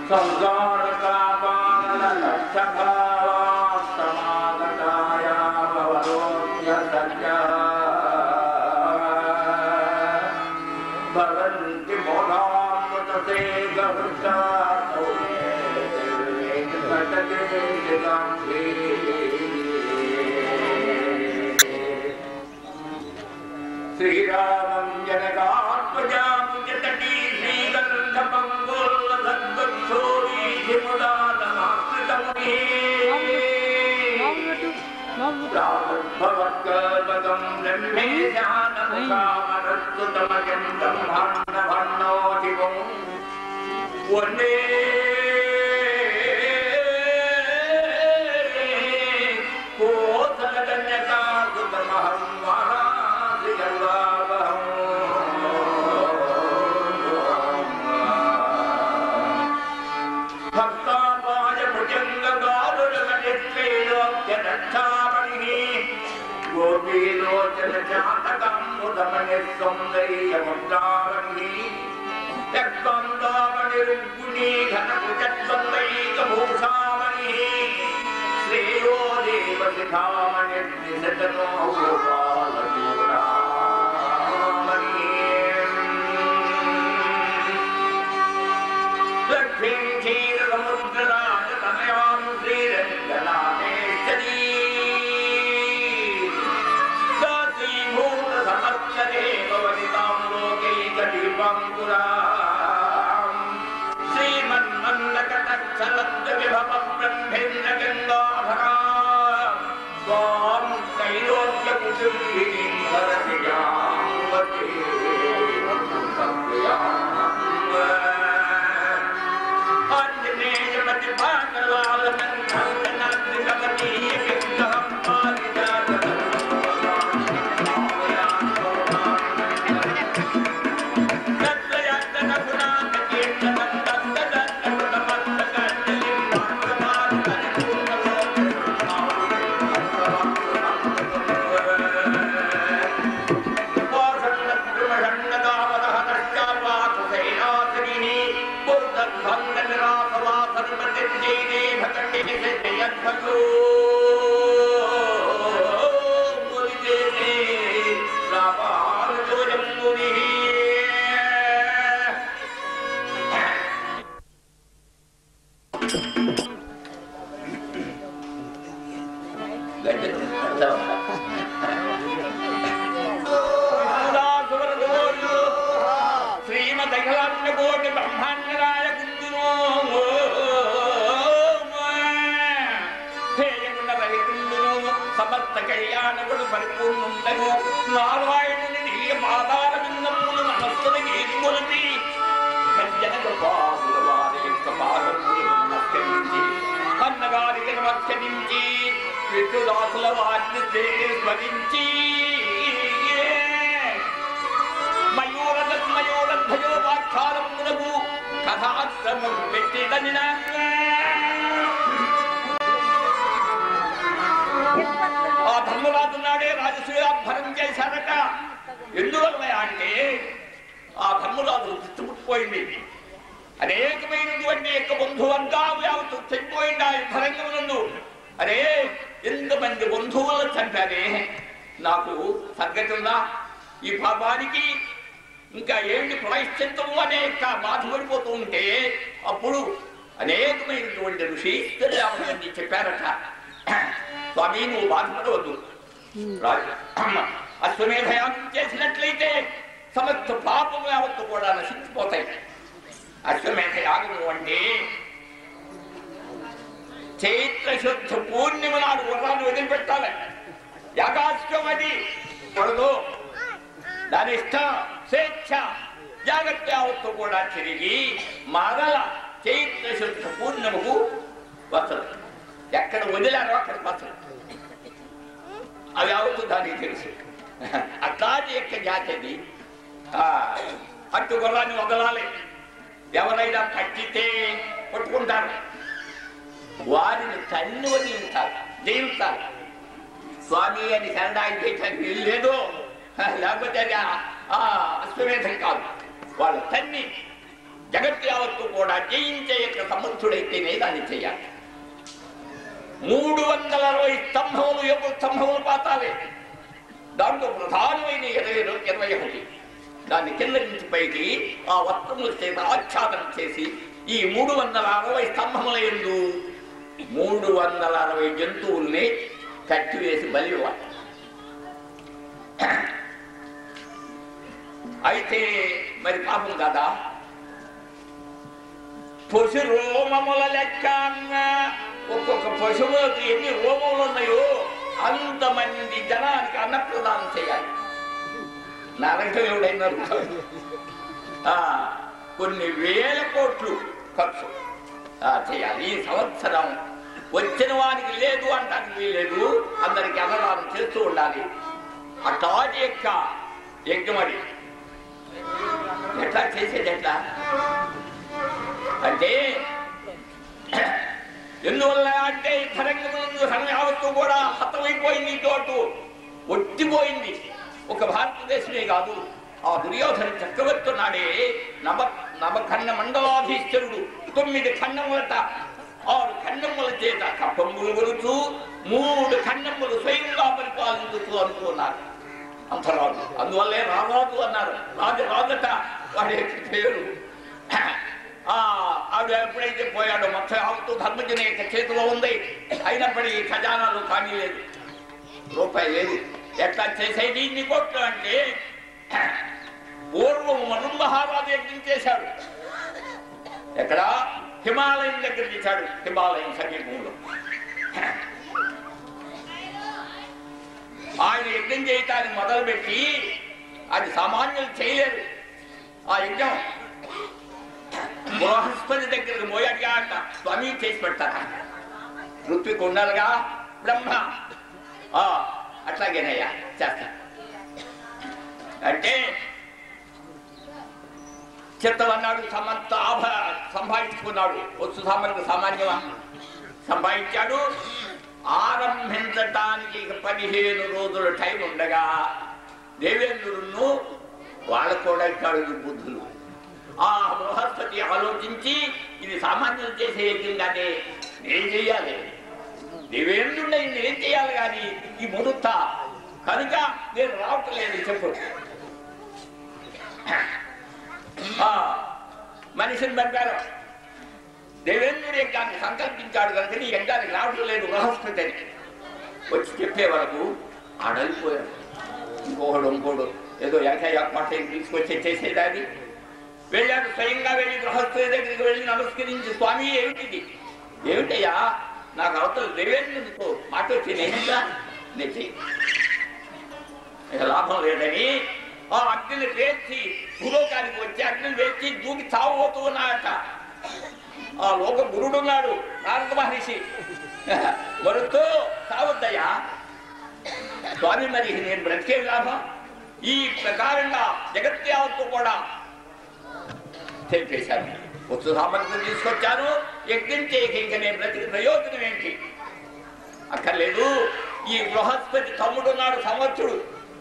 సంసారకాపాలక్షభావాస్తమాగతాయా భవరోగ్య సజ్జా భవంతి మోహామృతతే గహృతాతో శ్రీరామం జనకాత్మజాం జతటీ భవద్గల్పదం బ్రహ్మే జ్ఞానముఖామరస్తుతమజంతం భన్నో శివం వందే కోసలకన్యకాసుతమహం మహాశ్రియల్లాభం భక్తాపాయ భుజంగగారుడమనిత్రేయోగ్యరక్షామణి గోపీలోచన జాతకముదమని సౌందర్యముద్రామణి యక్కందామణి రుగ్గుణీ ఘనభుజత్సందైకభూషామణి శ్రేయో దేవ శిఖామణి నిశతనో గోపాలచూడామణి లక్ష్మీం క్షీరసముద్రరాజ తనయాం శ్రీరంగనాథేశ్వరీ దాసీభూత సమస్తదే భవతితాం లోకైకదీపం పురాం శ్రీమన్మన్నకటక్షలబ్ధ విభవ బ్రహ్మేంద్ర గంగాధరా స్వాం त्रैलोक्यकुटुम्बिनीं भरतियां वचे శ్రీమదఖలాండకోటి బ్రహ్మాండరాయ కుందునో హేయమున రహితుందును సమస్త కళ్యాణముడు పరిపూర్ణుండను నారాయణుని దివ్య పాదాల బిందములు మనస్సుని గీతుకొలిపి సజ్జన కృపాసుల వారి యొక్క పాదములు నమస్కరించి అన్నగారికి నమస్కరించి విష్ణుదాసుల వారిని స్మరించి మయూరమయూరధ్వయోపాఖ్యానమునకు కథాశ్రమం పెట్టిదనిన ఆ ధర్మరాజు నాడే రాజసూయాభరం చేశారట ఎందువల్ల అంటే ఆ ధర్మరాజు చుట్టుముట్టుపోయింది అనేకమైనటువంటి యొక్క బంధువర్గాలు యావత్తు చనిపోయింది ఆ యుద్ధరంగమునందు అరే ఎంతమంది బంధువులు చంపారే నాకు సంగతి ఉందా ఈ పాపానికి ఇంకా ఏంటి ప్రాయశ్చిత్తము అనే యొక్క బాధపడిపోతూ ఉంటే అప్పుడు అనేకమైనటువంటి ఋషి రామని చెప్పారట స్వామి నువ్వు బాధపడవద్దు రాజు అశ్వమేధయాగం చేసినట్లయితే సమస్త పాపము యావత్తు కూడా నశించిపోతాయి అశ్వమేధ యాగము అంటే చైత్ర శుద్ధ పూర్ణిమ నాడు గుర్రాన్ని వదిలిపెట్టాలి యాగాశ్వం అది కొడదు దాని ఇష్టం స్వేచ్ఛ జాగ్రత్త యావత్తు కూడా తిరిగి మరల చైత్ర శుద్ధ పూర్ణిమకు వస్తుంది ఎక్కడ వదిలారో అక్కడ వస్తుంది అవి యావత్తు దానికి తెలుసు అట్లాంటి యొక్క జాతి అది ఆ, అట్టు గుర్రాన్ని వదలాలి ఎవరైనా కట్టితే పట్టుకుంటారు వారిని తన్ని వదిలించాలి జయించాలి స్వామి అని శరణాయి చేయటానికి వీలు లేదు లేకపోతే అది ఆ- ఆ అశ్వమేధం కాదు వాళ్ళ తన్ని జగత్ యావత్తు కూడా జయించే యొక్క సమర్థుడైతేనే దాన్ని చేయాలి మూడు వందల అరవై స్తంభములు యొక్క స్తంభములు పాతాలే దాంట్లో ప్రధానమైన ఇరవై ఇరవై ఒకటి దాన్ని కింద నుంచి పైకి ఆ వస్త్రముల చేత ఆచ్ఛాదన చేసి ఈ మూడు వందల అరవై స్తంభముల ఎందు మూడు వందల అరవై జంతువుల్ని కట్టివేసి బలి ఇవ్వాలి అయితే మరి పాపం కదా పశు రోమముల లెక్క అన్న ఒక్కొక్క పశువులకు ఎన్ని రోమములు ఉన్నాయో అంతమంది జనానికి అన్నప్రదానం చేయాలి నరకం ఎవడైనా అడుగుతాడు. ఆ, కొన్ని వేల కోట్లు ఖర్చు ఆ, చేయాలి ఈ సంవత్సరం వచ్చిన వానికి లేదు అంటానికి వీలేదు అందరికి అన్నదానం చేస్తూ ఉండాలి అట్లాంటి యొక్క యజ్ఞమడి ఎట్లా చేసేది ఎట్లా అంటే ఎందువల్ల అంటే ఈ తరంగములందు యావత్తు కూడా హతమైపోయింది ఈ చోటు ఒట్టిపోయింది ఒక భారతదేశమే కాదు ఆ దుర్యోధన చక్రవర్తి నాడే నవ నవఖండ మండలాధీశ్వరుడు తొమ్మిది ఖండములట ఆరు ఖండముల చేత కప్పములు కొలుచు మూడు ఖండములు స్వయంగా పరిపాలించుతూ అనుకున్నారు అంతరాజు అందువల్లే రారాజు అన్నారు రాజు రాజట వాడి యొక్క పేరు ఆ ఆవిడ ఎప్పుడైతే పోయాడో మొత్తం ఆవుతూ ధర్మజన యొక్క చేతిలో ఉంది అయినప్పటికీ ఖజానాలు కానీ లేదు రూపాయి లేదు ఎట్లా చేసేది ఇన్ని కోట్లు అంటే పూర్వం మనుమహారాజు యజ్ఞం చేశాడు ఎక్కడ హిమాలయం దగ్గర చేశాడు హిమాలయం సమీపంలో ఆయన యజ్ఞం చేయటానికి మొదలుపెట్టి అది సామాన్యులు చేయలేరు ఆ యజ్ఞం బృహస్పతి దగ్గరకు పోయి అడిగాట స్వామి చేసి పెడతారా ఋత్విక్ ఉండాలిగా బ్రహ్మ ఆ, అట్లాగేనయ్యా చేస్తా అంటే చిత్తమన్నాడు సమంత ఆభ సంపాదించుకున్నాడు వస్తు సామాన్య సామాన్యమా సంపాదించాడు ఆరంభించటానికి ఇక పదిహేను రోజుల టైం ఉండగా దేవేంద్రుడును వాళ్ళకు కూడా ఇచ్చాడు ఈ బుద్ధులు ఆ బృహస్పతి ఆలోచించి ఇది సామాన్యులు చేసే యజ్ఞం కాదే నేను చెయ్యాలి దేవేంద్రుడు నేనేం చేయాలి కానీ ఈ ముదుత కనుక నేను రావటం లేదు చెప్పు ఆ, మనిషిని పంపారు దేవేంద్రుడు యజ్ఞాన్ని సంకల్పించాడు కనుక నీ యజ్ఞానికి రావటం లేదు బృహస్పతి అని వచ్చి చెప్పే వరకు అడలిపోయాడు ఇంకొకడు ఇంకోడు ఏదో ఏకయ్య మాట తీసుకొచ్చి చేసేదాన్ని వెళ్ళాడు స్వయంగా వెళ్ళి గృహస్థుడి దగ్గరికి వెళ్ళి నమస్కరించి స్వామి ఏమిటిది ఏమిటయ్యా నాకు అవతల దేవేంద్రుడితో మాట వచ్చి నేనేగా నేను చెయ్యి ఇక లాభం లేదని ఆ అగ్నిని వేచి భూలోకానికి వచ్చి అగ్నిని వేచి దూకి చావబోతూ ఉన్నాడట ఆ లోక గురుడున్నాడు నారద మహర్షి మరుతో చావద్దయ్యా స్వామి మరి నేను బ్రతికే లాభం ఈ ప్రకారంగా జగత్యావత్తు కూడా తెలిపేశాను వస్తు సామగ్రిని తీసుకొచ్చాను యజ్ఞం చేయక ఇంక నేను బ్రతికి ప్రయోజనం ఏంటి అక్కర్లేదు ఈ బృహస్పతి తమ్ముడున్నాడు సంవత్సరుడు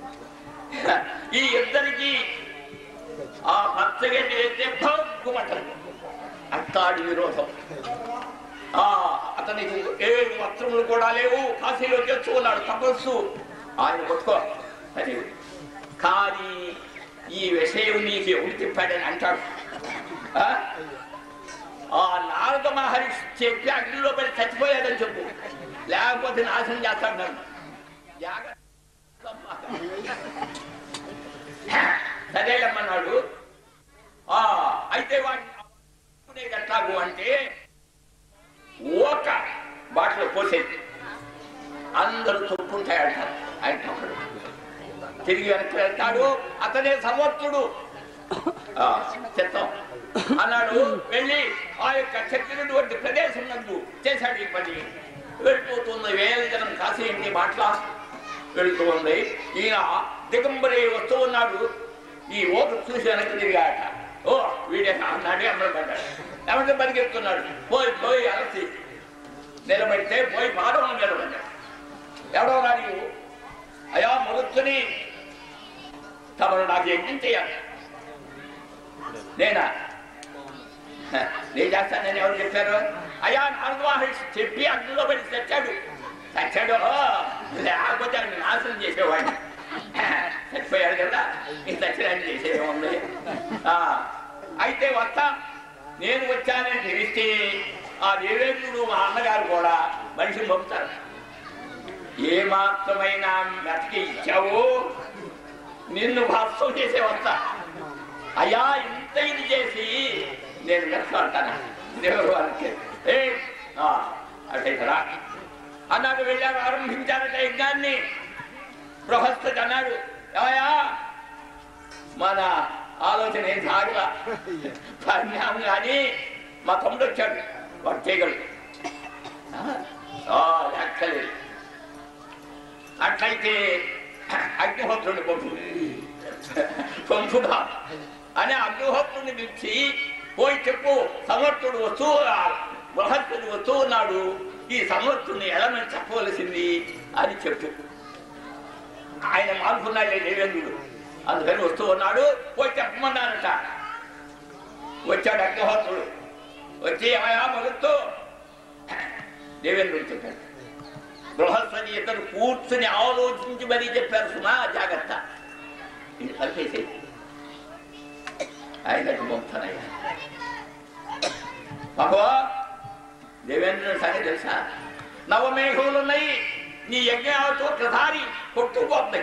ఈ ఇద్దరికి ఆ పచ్చగడ్డి వేస్తే భగ్గుమంటారు అత్తాడి విరోధం ఆ అతనికి ఏ వస్త్రములు కూడా లేవు కాశీలో తెచ్చుకున్నాడు తపస్సు ఆయన కొట్టుకో అది కానీ ఈ విషయం నీకు ఎవరు చెప్పాడని అంటాడు ఆ? ఆ నారద మహర్షి చెప్పి అగ్నిలో పడి చచ్చిపోయాడని చెప్పు లేకపోతే నాశనం చేస్తాడు నన్ను జాగ్రత్త సరేలమ్మన్నాడు ఆ అయితే వాడిని ఎట్లాగు అంటే ఒక బాటలో పోసేది అందరూ తొక్కుంటాయి అంటారు ఆయన తొక్కడు తిరిగి వెనక్కి వెళ్తాడు అతనే సమర్థుడు ఆ, చిత్తం అన్నాడు వెళ్ళి ఆ యొక్క చెప్పినటువంటి ప్రదేశం నందు చేశాడు ఈ పని వెళ్ళిపోతుంది వేల జనం కాశీ ఇంటి మాటల వెళుతూ ఉంది ఈయన దిగంబరి వస్తూ ఉన్నాడు ఈ ఓటు చూసి వెనక్కి తిరిగాట ఓ వీడే అన్నాడు అమ్మబడ్డాడు ఎవరి పరిగెత్తున్నాడు పోయి పోయి అలసి నిలబెడితే పోయి పాదం నిలబడ్డాడు ఎవడో రాడు అయా మరుత్తుని తమను నాకు యజ్ఞం చేయాలి నేనా నేను చేస్తానని ఎవరు చెప్పారు అయ్యా నాలుగు మహర్షి చెప్పి అందులో పడి తెచ్చాడు తెచ్చాడు లేకపోతే ఆయన నాశనం చేసేవాడిని చచ్చిపోయాడు కదా ఇంక చచ్చిరాని చేసేది ఉంది ఆ, అయితే వస్తా నేను వచ్చానని తెలిస్తే ఆ దేవేంద్రుడు మా అన్నగారు కూడా మనిషిని పంపుతారు ఏ మాత్రమైనా బ్రతికి ఇచ్చావో నిన్ను భస్వం చేసే వస్తా అయ్యా ఇంత ఇది చేసి నేను మెచ్చుకుంటాను దేవుడు వారికి ఏ ఆ, అటైతే రా అన్నాడు వెళ్ళారు ఆరంభించారట యజ్ఞాన్ని బృహస్పతి అన్నాడు ఏమయ్యా మన ఆలోచన ఏం సాగలా పరిణామం కానీ మా తమ్ముడు వచ్చాడు వాడు చేయగలడు ఆ, లెక్కలేదు అట్లయితే అగ్నిహోత్రుని పంపు పంపుదా అని అగ్నిహోత్రుని పిలిచి పోయి చెప్పు సమర్థుడు వస్తూ బృహస్పతి వస్తూ ఉన్నాడు ఈ సమర్థుని ఎలమని చెప్పవలసింది అని చెప్పు ఆయన మానుకున్నాడే దేవేంద్రుడు అందుకని వస్తూ ఉన్నాడు పోయి చెప్పమన్నారట వచ్చాడు అగ్నిహోత్రుడు వచ్చి ఏమయ్యా మొదలుతో దేవేంద్రుడు చెప్పాడు బృహస్పతి ఇద్దరు కూర్చుని ఆలోచించి మరీ చెప్పారు సుమా జాగ్రత్త ఇది కలిపేసి ఆయన పంపుతానయ్యా బాబా దేవేంద్రుని సంగతి తెలుసా నవమేఘములు ఉన్నాయి నీ యజ్ఞాలతో ఒకసారి కొట్టుకుపోతాయి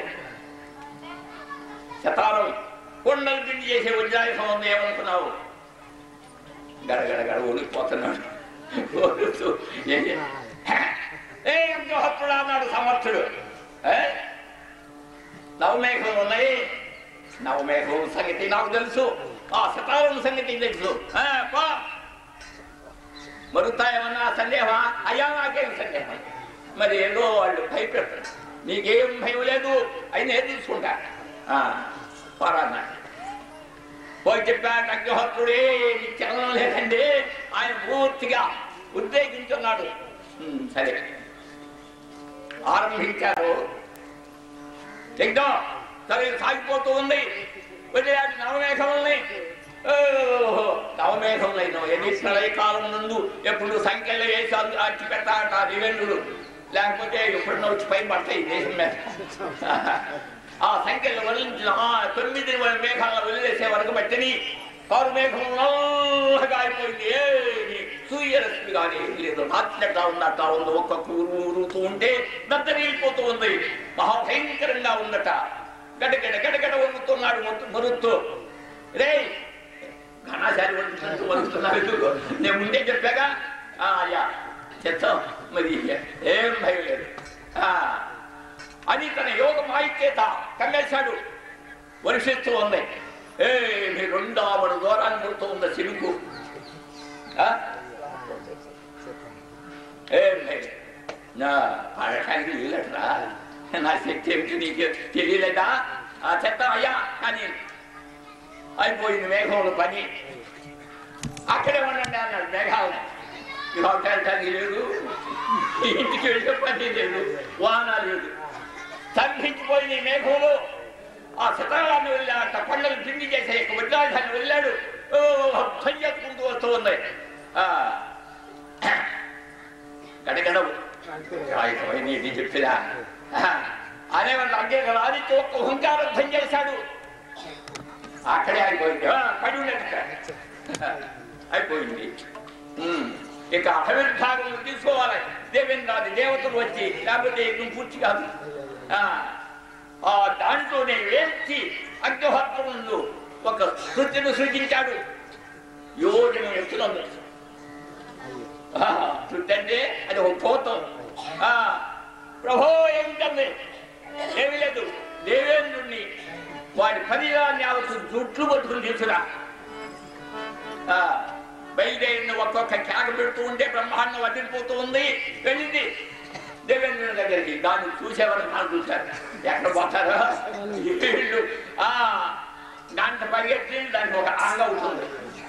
శతారం కొండలు పిండి చేసే వజ్రాయుధం ఉంది ఏమనుకున్నావు గడగడ గడ ఓడిపోతున్నాడు ఓడుతూ ఏ ఏ యజ్ఞహత్తుడు అన్నాడు సమర్థుడు ఏ? నవమేఘములు ఉన్నాయి నవమేఘం సంగతి నాకు తెలుసు ఆ శతారం సంగతి తెలుసు ఆ, పో. మరుగుతాయేమన్నా సందేహమా అయ్యా నాకేం సందేహం మరి ఏదో వాళ్ళు భయపెడతారు నీకేం భయం లేదు అయినా ఏది తీసుకుంటా ఆ, పోరా అన్నాడు పోయి చెప్పాడు అగ్నిహోత్రుడే నీకు చలనం లేదండి ఆయన పూర్తిగా ఉద్రేకించున్నాడు ఉమ్, సరే ఆరంభించారు యజ్ఞం సరే సాగిపోతూ ఉంది వదిలాడు నవమేఘముల్ని ఓహో, నవమేఘములైన ఎన్ని ప్రళయ కాలం నందు ఎప్పుడు సంఖ్యలు వేసి అందు- అచ్చి పెట్టాట దివేంద్రుడు లేకపోతే ఎప్పుడన్నా వచ్చి పై పడతాయి ఈ దేశం మీద ఆ సంఖ్యలు వదిలించిన ఆ తొమ్మిది మేఘాలను వదిలేసే వరకు బట్టిని కారు మేఘం నల్లగా అయిపోయింది ఏమి సూర్యరశ్మి కానీ ఏమీ లేదు రాత్రిగా ఉందట ఉంది ఒక్కొక్క ఊరు ఊరుతూ ఉంటే దత్తరిల్లిపోతూ ఉంది మహాభయంకరంగా ఉందట గడగడ గడగడ వణుకుతున్నాడు మొత్తం మరుస్తూ రే ఘనాశారి వండుతున్నట్టు వణుకుతున్నాడు ఎందుకు? నేను ముందే చెప్పాగా ఆ, అయ్యా చెత్తం మరి ఏం భయం లేదు ఆ, అని తన యోగ మాయిచేత కమ్మేశాడు వర్షిస్తూ ఉంది ఏ మీ రెండావడు దూరాన్ని పుడుతూ ఉంది సిరుకు ఆ? ఏం లేదు నా పడటానికి వీలట్రా నా శక్తి ఏమిటి నీకు తెలియలేదా ఆ చెత్త అయ్యా కానీ అయిపోయింది మేఘంలో పని అక్కడే ఉండండి అన్నాడు మేఘాలు ఇవాళ వెళ్ళటానికి లేదు ఇంటికి వెళ్ళే పని లేదు వాన లేదు స్తంభించిపోయిన ఈ మేఘంలో ఆ శతకాన్ని వెళ్ళాట కొండలు పిండి చేసే వజ్రాయుధాన్ని వెళ్ళాడు ఓ చెయ్యకుంటూ వస్తూ ఉంది ఆ, గడగడవు ఆయుధమైంది ఇది చెప్పినా అనేవాళ్ళు అంగే ఆదిత్య ఒక్క హుంకారం ధ్వని చేశాడు అక్కడే అయిపోయింది ఆ, పడి ఉన్నట్టు అయిపోయింది ఉమ్. ఇక అభివృద్ధాగం తీసుకోవాలి దేవేంద్రాది దేవతలు వచ్చి లేకపోతే నువ్వు పూర్తి కాదు ఆ, ఆ దాంట్లోనే వేసి అగ్నిహోత్రములు ఒక శృతిని సృజించాడు యోజన ఎత్తులందు శృతి అంటే అది ఒక పోతం ఆ, ప్రభో ఏమిటంది ఏమీ లేదు దేవేంద్రుణ్ణి వాడి పరిధాన్ని ఆవచ్చు జుట్లు పట్టుకుని తీసుకురా ఆ, బయలుదేరిన ఒక్కొక్క కేక పెడుతూ ఉంటే బ్రహ్మాండం వదిలిపోతూ ఉంది వెళ్ళింది దేవేంద్రుని దగ్గరికి దాన్ని చూసేవారు నాకు చూశారు ఎక్కడ పోతారో వీళ్ళు ఆ గంట పరిగెత్తి దానికి ఒక అంగ అవుతుంది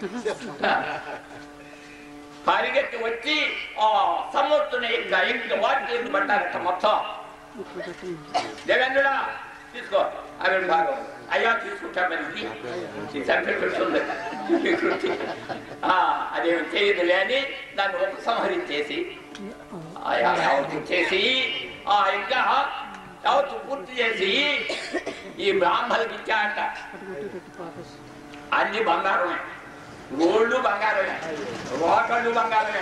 పరిగెత్తి వచ్చి ఆ సముద్రుని ఇంకా ఇంటి వాటి పడ్డారట మొత్తం దేవేంద్రుడా తీసుకో అవి భాగం అయ్యా తీసుకుంటా మరి ఇది చంపేస్తుంది ఆ, అదేమి చేయదులే అని దాన్ని ఉపసంహరించేసి ఆ యావత్తు చేసి ఆ ఇంకా యావత్తు పూర్తి చేసి ఈ బ్రాహ్మణులకి ఇచ్చాట అన్ని బంగారమే గోళ్ళు బంగారమే రోకళ్ళు బంగారమే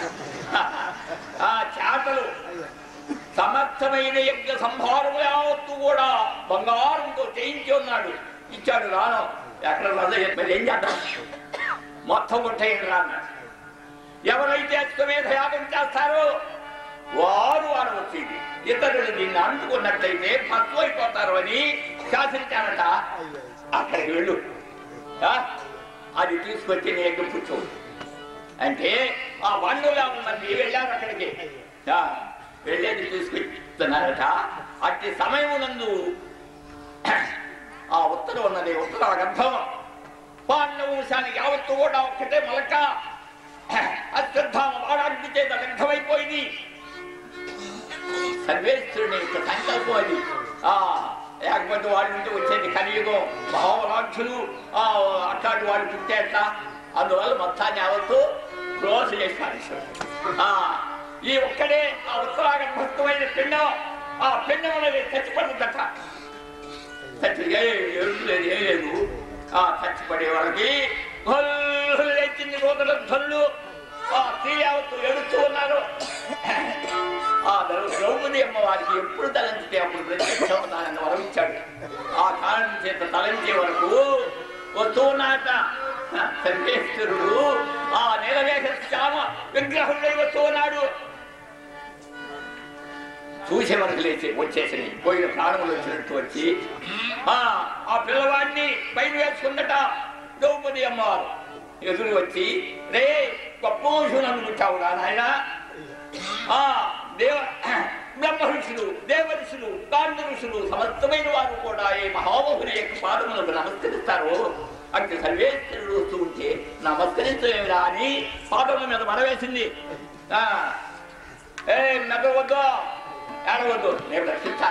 ఆ చేతలు సమర్థమైన యజ్ఞ సంభారము యావత్తు కూడా బంగారంతో చేయించి ఉన్నాడు ఇచ్చాడు రాను ఎక్కడ రథ మరి ఏం చేద్దాం మొత్తం కొట్టేయండి రాన్నాడు ఎవరైతే అశ్వమేధ యాగం చేస్తారో వారు అనవచ్చు ఇది ఇతరులు దీన్ని అంటుకున్నట్లయితే భస్వం అయిపోతారు అని శాసించారట అక్కడికి వెళ్ళు ఆ? అది తీసుకొచ్చి నేను కూర్చో అంటే ఆ వండులా ఉన్నది వెళ్ళారు అక్కడికి ఆ, వెళ్ళేది తీసుకొస్తున్నారట అట్టి సమయమునందు ఆ ఉత్తరం ఉన్నది ఉత్తర గర్భం పాండవ వంశానికి యావత్తు కూడా ఒక్కటే మలక అశ్రద్ధామ వాడాగ్ని చేత లగ్ధమైపోయింది సర్వేశ్వరుని యొక్క సంకల్పం అది ఆ లేకపోతే వాళ్ళ నుంచి వచ్చేది కలియుగం మహోరాక్షులు ఆ అట్లాంటి వాళ్ళు పుట్టేట అందువల్ల మొత్తాన్ని యావత్తు క్లోజ్ చేశారు ఆ ఈ ఒక్కడే ఆ ఉత్తరాగర్భస్థమైన పిండం ఆ పిండం అనేది చచ్చిపడుతుందట చచ్చి ఏడు లేదు ఏం లేదు ఆ చచ్చిపడే వాళ్ళకి లేచింది రోదల ధ్వనులు ఆ స్త్రీ యావత్తు ఏడుస్తూ ఉన్నారు ఆ ద్రౌ- ద్రౌపది అమ్మవారికి ఎప్పుడు తలంచితే అప్పుడు ప్రత్యక్షం దానిని వరమిచ్చాడు ఆ కారణం చేత తలంచే వరకు వస్తూ ఉన్నాట సర్వేశ్వరుడు ఆ నీలవేష శ్యామ విగ్రహుడై వస్తూ ఉన్నాడు చూసే వరకు లేచి వచ్చేసి పోయిన ప్రాణములు వచ్చినట్టు వచ్చి ఆ ఆ పిల్లవాడిని పైన వేసుకుందట ద్రౌపది అమ్మవారు ఎదురు వచ్చి రే గొప్ప వంశం అనుకుంటావురా నాయన ఆ దేవ బ్రహ్మ ఋషులు దేవ ఋషులు గాంధ ఋషులు సమస్తమైన వారు కూడా ఈ మహామహుని యొక్క పాదములకు నమస్కరిస్తారు అట్టి సర్వేశ్వరుడు వస్తూ ఉంటే నమస్కరించలేమిరా అని పాదముల మీద మనవేసింది ఆ ఏ నవ్వవద్దు ఏడవద్దు నేను రక్షిస్తా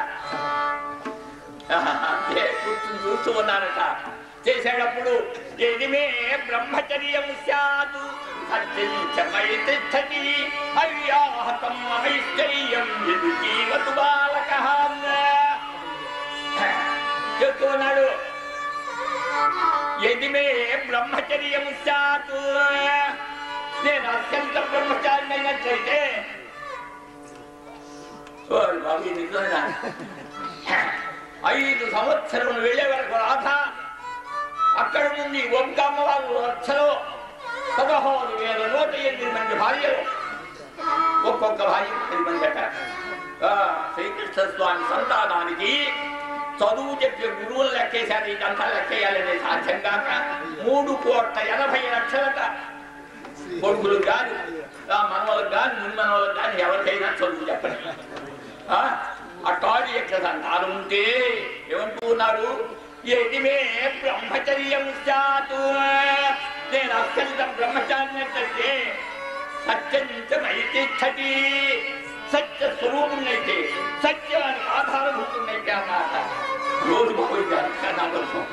ఏ కూర్చుని చూస్తూ ఉన్నానట చేసేటప్పుడు ఎదిమే బ్రహ్మచర్యం సాధు సత్యంచమైతిష్టతి అవ్యాహతం ఐశ్వర్యం యదు జీవతు బాలక చెప్తూ ఉన్నాడు ఎదిమే బ్రహ్మచర్యం సాతు నేను అత్యంత బ్రహ్మచారిని అయినట్లయితే ఓరి బాబు ఇది నిజమేనా? ఐదు సంవత్సరం వెళ్ళే వరకు రాధ అక్కడ నుండి ఒక్క అమ్మవారు లక్షలు పదహారు వేల నూట ఎనిమిది మంది భార్యలు ఒక్కొక్క భార్య ఎనిమిది మంది అట ఆ, శ్రీకృష్ణ స్వామి సంతానానికి చదువు చెప్పే గురువులు లెక్కేశారు ఇదంతా లెక్కేయాలనే సాధ్యం కాక మూడు కోట్ల ఎనభై లక్షలట కొడుకులు కాదు ఆ మనవలకు కానీ మున్మనవలకు కానీ ఎవరికైనా చదువు చెప్పండి ఆ? అట్టాది యొక్క సంతానం ఉంటే ఏమంటూ ఉన్నారు ఎదిమే బ్రహ్మచర్యం సాతు నేను అత్యంత బ్రహ్మచార్యం అంటే సత్యంతమైతిష్టతి సత్య స్వరూపుణ్ణైతే సత్యానికి ఆధారభూతున్నైతే అన్నమాట రోజు పోయింది కథాంతం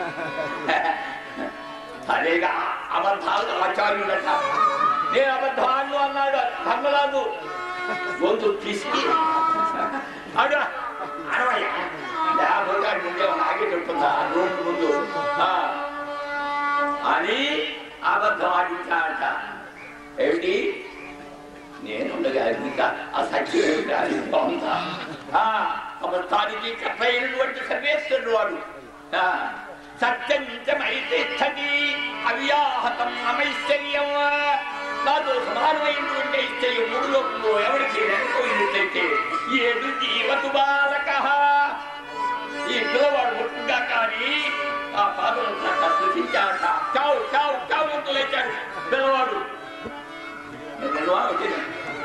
అదేగా అబద్ధాలు ఆచార్యులట నేను అబద్ధాలు అన్నాడు ధర్మరాజు గొంతు తీసుకి అడు అరవయ్యా లేకపోతే ఆడి ముందే నాగే చెప్తుందా రూమ్ ముందు ఆ. అని అబద్ధం ఆడించాడట ఏమిటి నేనుండగా ఇంకా ఆ సత్యం ఏమిటి అది బాగుందా ఆ, అబద్ధానికి కట్టయినటువంటి సర్వేశ్వరుడు వాడు ఆ, సత్యం చమైతిష్టతి అవ్యాహతం అమైశ్వర్యం నాతో సమానమైనటువంటి ఐశ్వర్యం మూడు లోకంలో ఎవరికి లేకపోయినట్లయితే ఏడు జీవతు బాలక ఈ పిల్లవాడు ఒట్టుగా కానీ ఆ పాదం సృష్టించాట చావు చావు చావు అంటూ లేచాడు పిల్లవాడు నేను వచ్చింది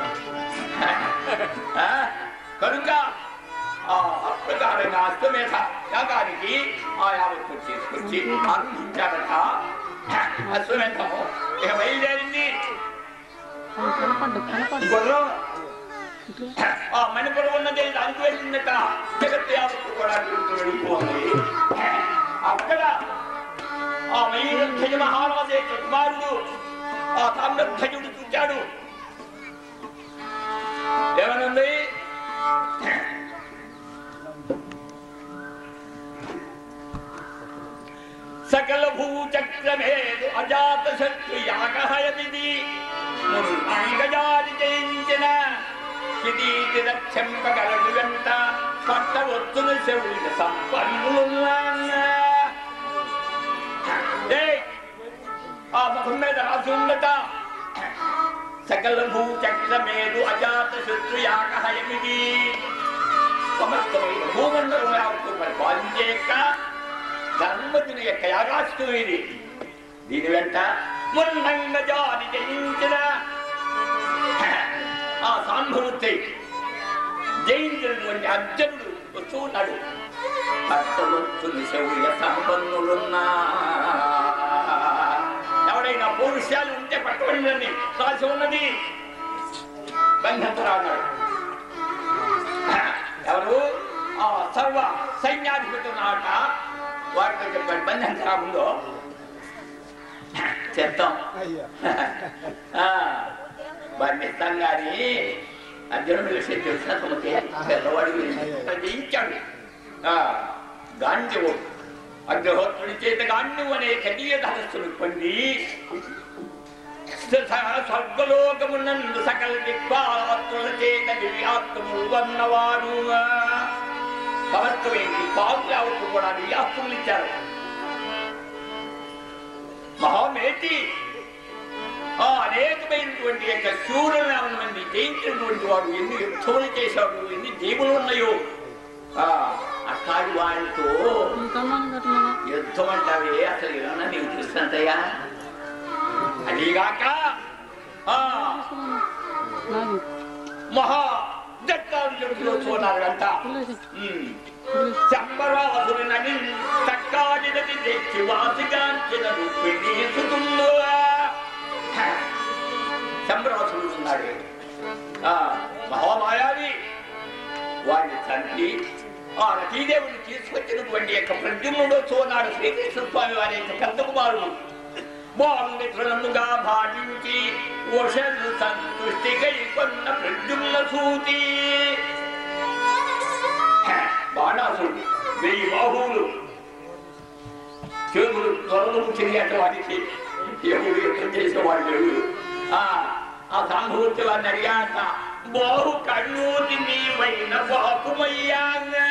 ఆ? కనుక ఆ అప్రకారంగా అస్తమేధ యాగానికి ఆ యావత్తు తీసుకొచ్చి ఆరంభించాడట అశ్వమేధము ఇక బయలుదేరింది కనపడ్డు కనపడ్డు గుర్రం ఆ మణిపురం ఉన్నది దానికి వెళ్ళిందట జగత్ యావత్తు కూడా తిరుగుతూ వెళ్ళిపోయింది అక్కడ ఆ మయూరధ్వజ మహారాజు యొక్క కుమారుడు ఆ తామ్రధ్వజుడు చూచాడు ఏమనుంది సకల భూచక్రమేదు అజాత శత్రు యాగహయమిది ముల్లాంగజాది జయించిన కిరీటి రక్షంపగలడు వెంట పట్ట ఒత్తులు చెవులు సంపన్నులున్నా ఏయ్! ఆ ముఖం మీద రాసి ఉండట సకల భూచక్రమేదు అజాత శత్రు యాగహయమిది సమస్తమైన భూమండలం యావత్తు పరిపాలించేక ధర్మజుని యొక్క యాగాస్తం ఇది దీని వెంట మున్నంగ జాతి జయించిన ఆ సాంభవృత్తి జయించినటువంటి అర్జునుడు వస్తూ ఉన్నాడు భక్తవత్తుని శౌర్య సంపన్నులున్నా ఎవడైనా పౌరుషాలు ఉంటే పట్టబడినని రాసి ఉన్నది బంధంతరా అన్నాడు ఎవరు ఆ సర్వ సైన్యాధిపతి నాట వారితో చెప్పాడు బంధంతరా ముందు చెప్తాం ఆ, వారిని ఇస్తాం కానీ అర్జునుడు విషయం తెలిసిన తమకే పెద్దవాడి జయించాడు ఆ, గాంధీవు అగ్రహోత్రుడి చేత గాంధీవు అనే కటీయ ధనస్సును పొంది స్వర్గలోకమునందు సకల దిక్పాత్రుల చేత దివ్యాత్మములు వన్నవారు సమర్థమైంది పాలు యావత్తు కూడా దివ్యాత్మలు ఇచ్చారు మహామేటి ఆ అనేకమైనటువంటి యొక్క శూరులను మంది జయించినటువంటి వాడు ఎన్ని యుద్ధములు చేశాడు ఎన్ని జీవులు ఉన్నాయో ఆ అట్లాంటి వాడితో ఇంకన్నాను కదా యుద్ధం అంటావే అసలు ఏమన్నా నీకు తెలిసినంతయ్యా అదిగాక ఆ నాది మహా దత్తాంజుడిలో చూడాలంట పుల్లేసి ఉమ్. పుల్లేసి శంబరాసురునని తక్కాడినది తెచ్చి వాసిగాంచిన రుక్మిణీసుతుందో శంబరాసురుడు ఉన్నాడు ఆ మహామాయావి వాడిని తండ్రి ఆ రతీదేవుని తీసుకొచ్చినటువంటి యొక్క ప్రద్యుమ్నుడు చూనాడు శ్రీకృష్ణ స్వామి వారి యొక్క పెద్ద కుమారుడు బాలుమిత్రులముగా భావించి ఓషను సంతుష్టికై కొన్న ప్రద్యుమ్న సూతి బాణాసుడు వెయ్యి బాహువులు చేతులు త్వరలు తిరిగేట వాడికి ఎవరు యుద్ధం చేసేవాడు లేడు ఆ ఆ సాంభూర్తి వారిని అడిగాట బాహు కన్నూతి నీవైన బాపుమయ్యాగా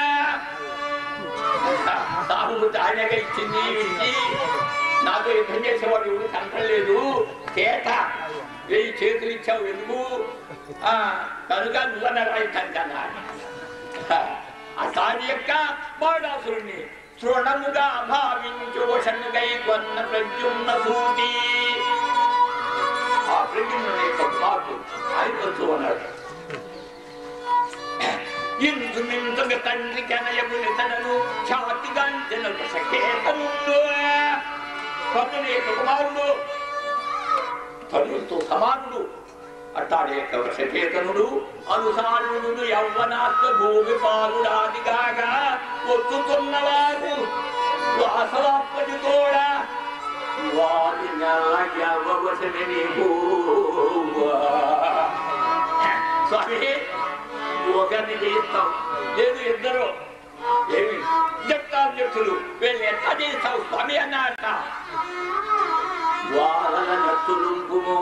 సాంభూర్తి ఆయనగా ఇచ్చింది ఇచ్చి నాతో యుద్ధం చేసేవాడు ఎవరు కనపడలేదు కేట వెయ్యి చేతులు ఇచ్చావు ఎందుకు ఆ కనుక నువ్వన్న రాయితాను అన్నాడు ఆ సారి యొక్క బాణాసురుణ్ణి తృణముగా భావించోషణుగై కొన్న ప్రద్యుమ్న సూటి ఆ ప్రద్యుమ్నుని యొక్క మార్పు ఆయనతో ఉన్నాడు ఇందు మిందుగ తండ్రి కనయముని తనను ఛాతిగాంచనకు సకేతనుండు కనుని యొక్క కుమారుడు తనుతో సమానుడు అట్టాడే సచేతనుడు అనుసారుడు యౌవనాత్మ భూమి పాలుడాదిగాగా ఒత్తుతున్నవారు వాసవాత్మజు కూడా వారి నాయవసని స్వామి ఒకరిని చేస్తాం లేదు ఇద్దరు ఏమి చెప్తాం చెప్తులు వీళ్ళు ఎట్లా చేస్తావు స్వామి అన్నట్ట వాళ్ళ నత్తులుంపుమో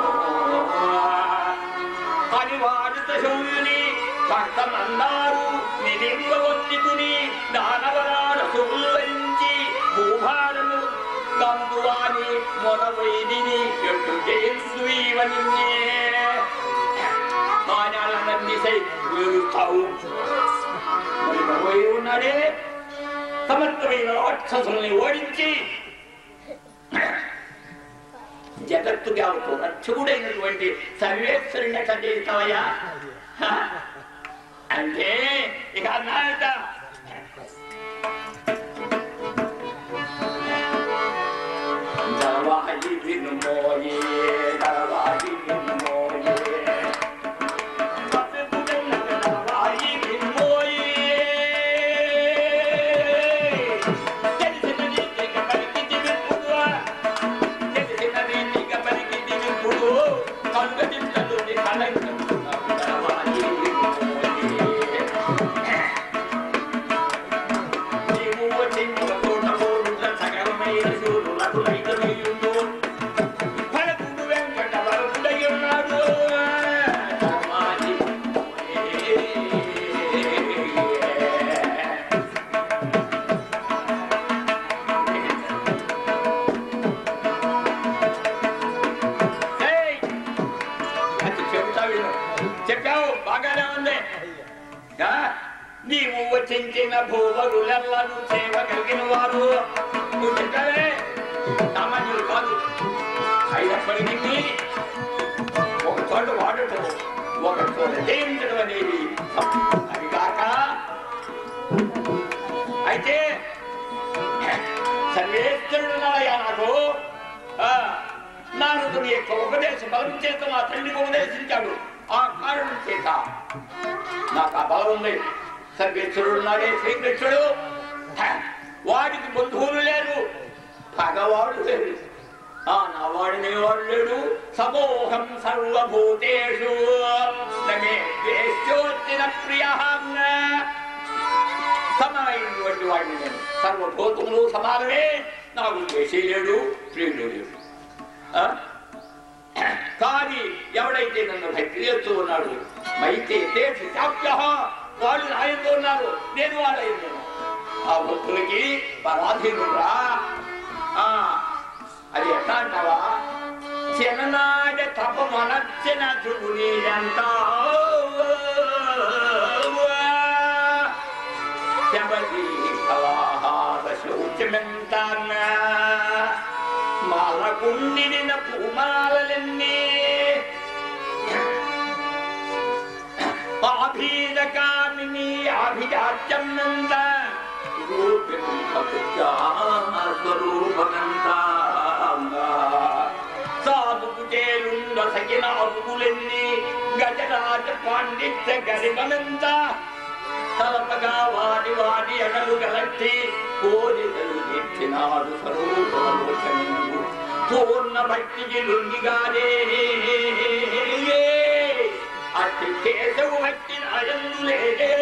అని వాడుత శౌర్యుని భక్తమన్నారు నిలింపవొత్తికుని దానవరాడ సుల్లంచి భూభారము కందువాని మొరవైదిని ఎట్టు చేస్తూ ఇవన్నీ ఆనాలన్నీ వీరుస్తావు మరి మరోవైపు ఉన్నాడే సమర్థమైన రాక్షసుల్ని ఓడించి జగత్తుకి అవుతూ రక్షకుడైనటువంటి సర్వేశ్వరుని ఎట్లా చేస్తావయ్యా హ? అంటే ఇక అన్నాడట దళవాయి వినుమోయే దళవాయి వినుమోయే దళవాయి వినుమోయే తెలిసిన నీతిక పలికితి విప్పుడువా తెలిసిన నీతిక పలికితి విప్పుడు చెప్పావు బాగానే ఉంది ఆ? నీవు వచ్చించిన భూవరులెల్లను సేవ కలిగిన వారు నువ్వు చెప్పావే సామాన్యులు కాదు అయినప్పటికీ ఒక చోట వాడటం ఒక చోట జయించడం అనేది అది కాక అయితే సర్వేశ్వరుడు నాయా నాకు ఆ, నారదుని యొక్క ఉపదేశ బలం చేత నా తండ్రికి ఉపదేశించాడు ఆ కారణం చేత నాకు ఆ బలం ఉంది సర్వేశ్వరుడు నాడే శ్రీకృష్ణుడు హ, వాడికి బంధువులు లేరు పగవాడు లేరు ఆ నా వాడిని వాడు లేడు సమూహం సర్వభూతేషు నమే ద్వేష్యోత్తిన ప్రియ సమానమైనటువంటి వాడిని నేను సర్వభూతములు సమానమే నాకు ద్వేషి లేడు ప్రియుడు లేడు ఆ? కానీ ఎవడైతే నన్ను భక్తి చేస్తూ ఉన్నాడు మైతే తేసి చాప్య వాళ్ళు నాయంలో ఉన్నారు నేను వాళ్ళ ఆ భక్తులకి పరాధీనురా ఆ, అది ఎట్లా అంటావా చిన్ననాడ తపమనచ్చిన చూడీరంతా శబరి ఫలాహార శౌచమెంతాన్న మాలకుండిన పూమాలలన్నీ ఆభీదకామిని ఆభిజాత్యన్నంత సాధుకు చేరుండ సగిన అరుగులెన్ని గజరాజ పాండిత్య గరిమనంత తలపగా వాడి వాడి ఎడలు గలట్టి కోరికలు తీర్చినాడు స్వరూపలోచనలు పూర్ణ భక్తికి లొంగిగానే అట్టి కేశవు భక్తి నాయందు లేదే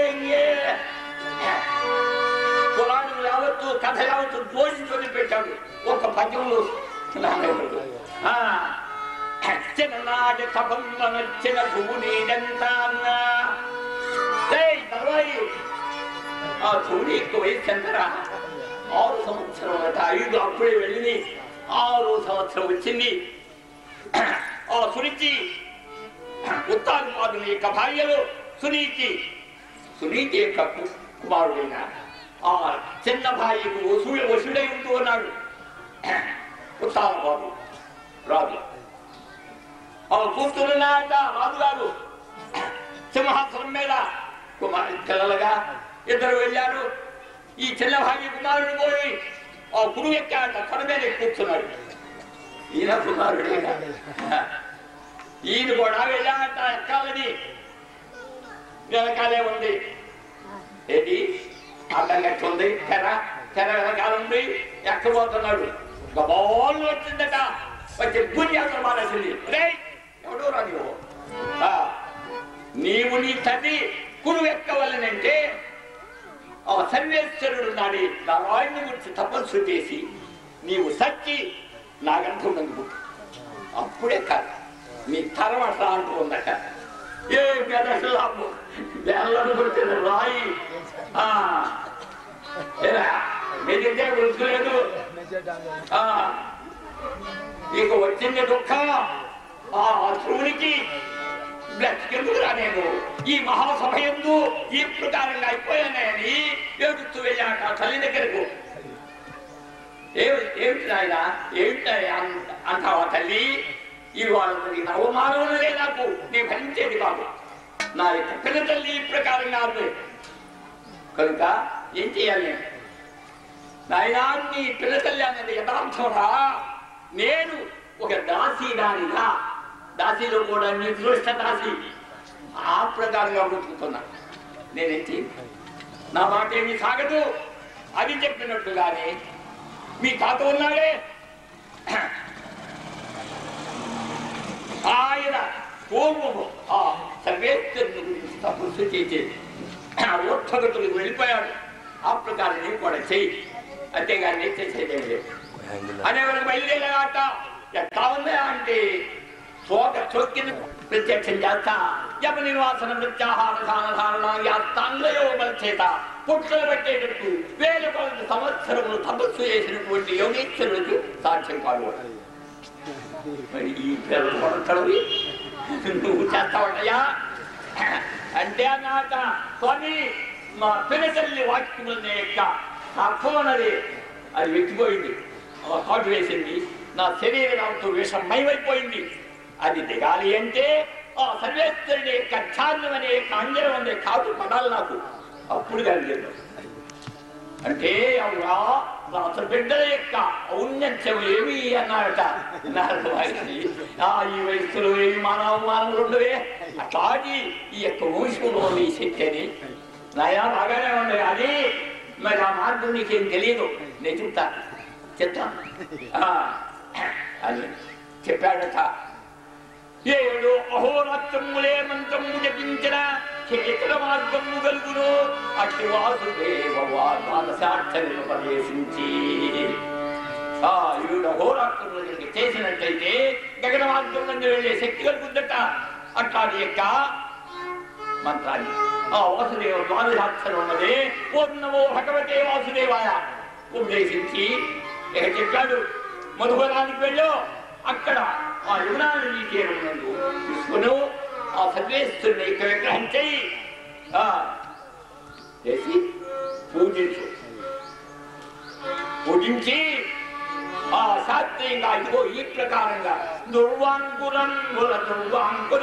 పురాణం యావత్తు కథ యావత్తు జోడించుకొని పెట్టాడు ఒక పద్యంలో నారాయణుడు. ఆ చిన్ననాటి తపం నచ్చిన భూనీడంతా ఆ చూడి ఎక్కువ వయసు ఎంతరా ఆరు సంవత్సరం అట ఐదు అప్పుడే వెళ్ళింది ఆరు సంవత్సరం వచ్చింది ఆ సునిచి ఉత్తానుపాదుని యొక్క భార్యలు సునీతి సునీతి యొక్క కు- కుమారుడైన ఆ చిన్న భార్యకు వసూడు వసుడై ఉంటూ ఉన్నాడు ఉత్తానుపాదు రాజు ఆ కూతురున్నాట రాజుగారు సింహాసనం మీద కుమారు పిల్లలుగా ఇద్దరు వెళ్ళారు ఈ చిన్న భార్య కుమారుడు పోయి ఆ గురువు ఎక్కాట తన మీద కూర్చున్నాడు ఈయన కుమారుడేగా ఈయన కూడా వెళ్ళాట ఎక్కాలని వెనకాలే ఉంది ఏంటి అర్థం కట్టి ఉంది తెర తెర వెనకాల ఉంది ఎక్కబోతున్నాడు గబాలు వచ్చిందట వచ్చి గుంజాత్ర మానేసింది రే ఎవడో రా నీవు ఆ, నీవు నీ తల్లి కురు ఎక్కవలనంటే ఆ సర్వేశ్వరుడు నాడి నారాయణుని గురించి తపస్సు చేసి నీవు సచ్చి నా గంధం నందు అప్పుడే కాదు నీ తరం అట్లా అంటూ ఉందట ఏ బెదలాము బెల్లను కొడుతున్న రాయి ఆ, ఏరా, మీదికే వృద్ధులేదు ఆ, నీకు వచ్చింది దుఃఖం ఆ శివునికి బ్రతికెందుకురా నేను ఈ మహాసభ ఎందు ఈ ప్రకారంగా అయిపోయానని ఏడుస్తూ వెళ్ళాక తల్లి దగ్గరకు ఏమి ఏమిటి నాయన ఏమిటి అన్- అంటావా తల్లి ఇవాళ నీకు అవమానం లే నాకు నీ భరించేది కాదు నా యొక్క పిల్ల తల్లి ఈ ప్రకారంగా అంది కనుక ఏం చేయాలి నేను నాయనా నీ పిల్ల తల్లి అనేది యథార్థంరా నేను ఒక దాసి దానిగా దాసిలో కూడా నిదృష్ట దాసి ఆ ప్రకారంగా బ్రతుకుతున్నా నేనేంటి నా మాట ఏమి సాగదు అది చెప్పినట్టుగానే మీ తాత ఉన్నాడే ఆయన పూర్వము ఆ సర్వేశ్వరుని గురించి తపస్సు చేసేది ఊర్ధగతులకు వెళ్ళిపోయాడు ఆ ప్రకారం నేను కూడా చెయ్యి అంతేగాని నేను చేసేదేం లేదు అనే వాళ్ళకి బయలుదేరాట ఎట్లా ఉంది అంటే శోక చొక్కిని ప్రత్యక్షం చేస్తా యమ నివాసన ప్రత్యాహార ధారణ యాత్తాంగయో చేత పుట్టులు పెట్టేటట్టు వేల కొలది సంవత్సరములు తపస్సు చేసినటువంటి యోగేశ్వరుడికి సాక్ష్యం కాదు మరి ఈ పిల్లలు కొడతాడు నువ్వు చేస్తావటయ్యా అంటే అన్నాక స్వామి మా పినతల్లి వాక్యములనే యొక్క అర్థం అన్నది అది వెక్కిపోయింది ఆ కాటు వేసింది నా శరీరంతో విషం మైమైపోయింది అది దిగాలి అంటే ఆ సర్వేశ్వరుని యొక్క ఛాన్యం అనే యొక్క అంజనం అనే కాటు పడాలి నాకు అప్పుడు కలిగింది అంటే అవునా అసలు బిడ్డల యొక్క ఔన్నత్యం ఏమి అన్నాడట నారద మహర్షి ఆ ఈ వయస్సులో ఏమి మానవ మానవులు ఉండవే అట్లాంటి ఈ యొక్క వంశంలో నీ శక్తి అని నాయన బాగానే ఉంది అది మరి ఆ మార్గం నీకేం తెలియదు నేను చెప్తా చెప్తాను ఆ, అని చెప్పాడట ఏడు అహోరాత్రములే మంత్రము జపించిన చేతుల మార్గము గలుగును అట్టి వాసుదేవ మానసాక్షరి ఉపదేశించి ఆ ఏడు అహోరాత్రములు కనుక చేసినట్లయితే గగన మార్గం నుండి వెళ్ళే శక్తి కలుగుద్దట అట్లాంటి యొక్క మంత్రాన్ని ఆ వాసుదేవ ద్వాదశాక్షరం ఉన్నది ఓం నమో భగవతే వాసుదేవాయ ఉపదేశించి ఇక చెప్పాడు మధుబలానికి వెళ్ళు అక్కడ ఆ యమునా నదీ తీరం నందు తీసుకును ఆ సర్వేశ్వరుని యొక్క విగ్రహం చెయ్యి ఆ, చేసి పూజించు పూజించి ఆ శాస్త్రీయంగా ఇదిగో ఈ ప్రకారంగా దుర్వాంకురం గుల దుర్వాంకుర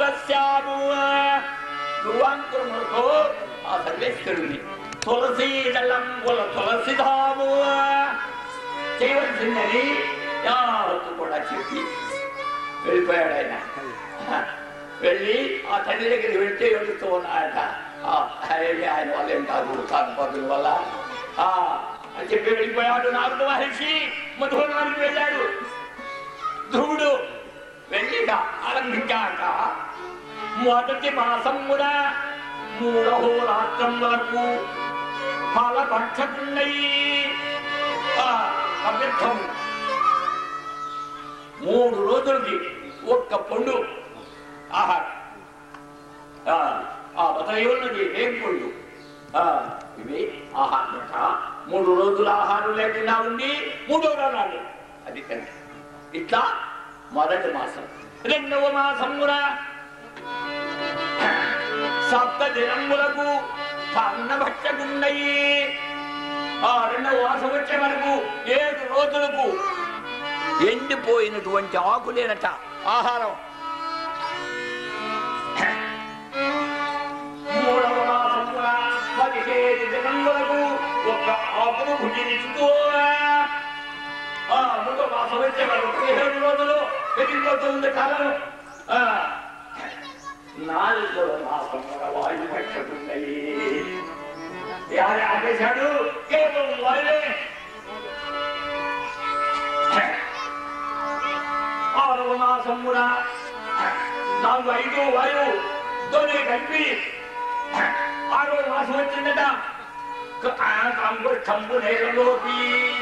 దుర్వాంకురములతో ఆ సర్వేశ్వరుని తులసి దళం గుల తులసిధాము చేయవలసిందని యావత్తు కూడా చెప్పి వెళ్ళిపోయాడు ఆయన వెళ్ళి ఆ తల్లి దగ్గరికి వెళ్తే వెళుతూ ఉన్నాడట ఆ, ఏమీ ఆయన వల్ల ఏం కాదు కాకపోతుల వల్ల ఆ అని చెప్పి వెళ్ళిపోయాడు నారద మహర్షి మధురానికి వెళ్ళాడు ధ్రువుడు వెళ్ళిక ఆరంభించాక మొదటి మాసమున మూడవ రాత్రం వరకు ఫలపక్షకున్నయి అభ్యర్థం మూడు రోజులకి ఒక్క పండు ఆహారం ఆ, ఆ బతయున్నది ఏం పండు ఆ, ఇవి ఆహారం మూడు రోజుల ఆహారం లేకుండా ఉండి మూడో నాడు అది కనుక ఇట్లా మొదటి మాసం రెండవ మాసం కూడా సప్త దినములకు కన్నభక్షకున్నయి ఆ రెండవ మాసం వచ్చే వరకు ఏడు రోజులకు ఎండిపోయినటువంటి ఆకులేనట ఆహారం మూడవ మాసమున పదిహేడు దినములకు ఒక ఆకును భుజించుకో ఆ మూడవ మాసం వచ్చే వరకు పదిహేడు రోజులు పెరిగిపోతుంది కాలం ఆ, నాలుగవ మాసమున వాయు పట్టుకున్నాయి ఆపేశాడు కేవలం వాయువే ఆరవ మాసమున నాలుగు ఐదు వాయువు తోనే కలిపి ఆరవ మాసం వచ్చిందట కంబు కంబు నేలలోకి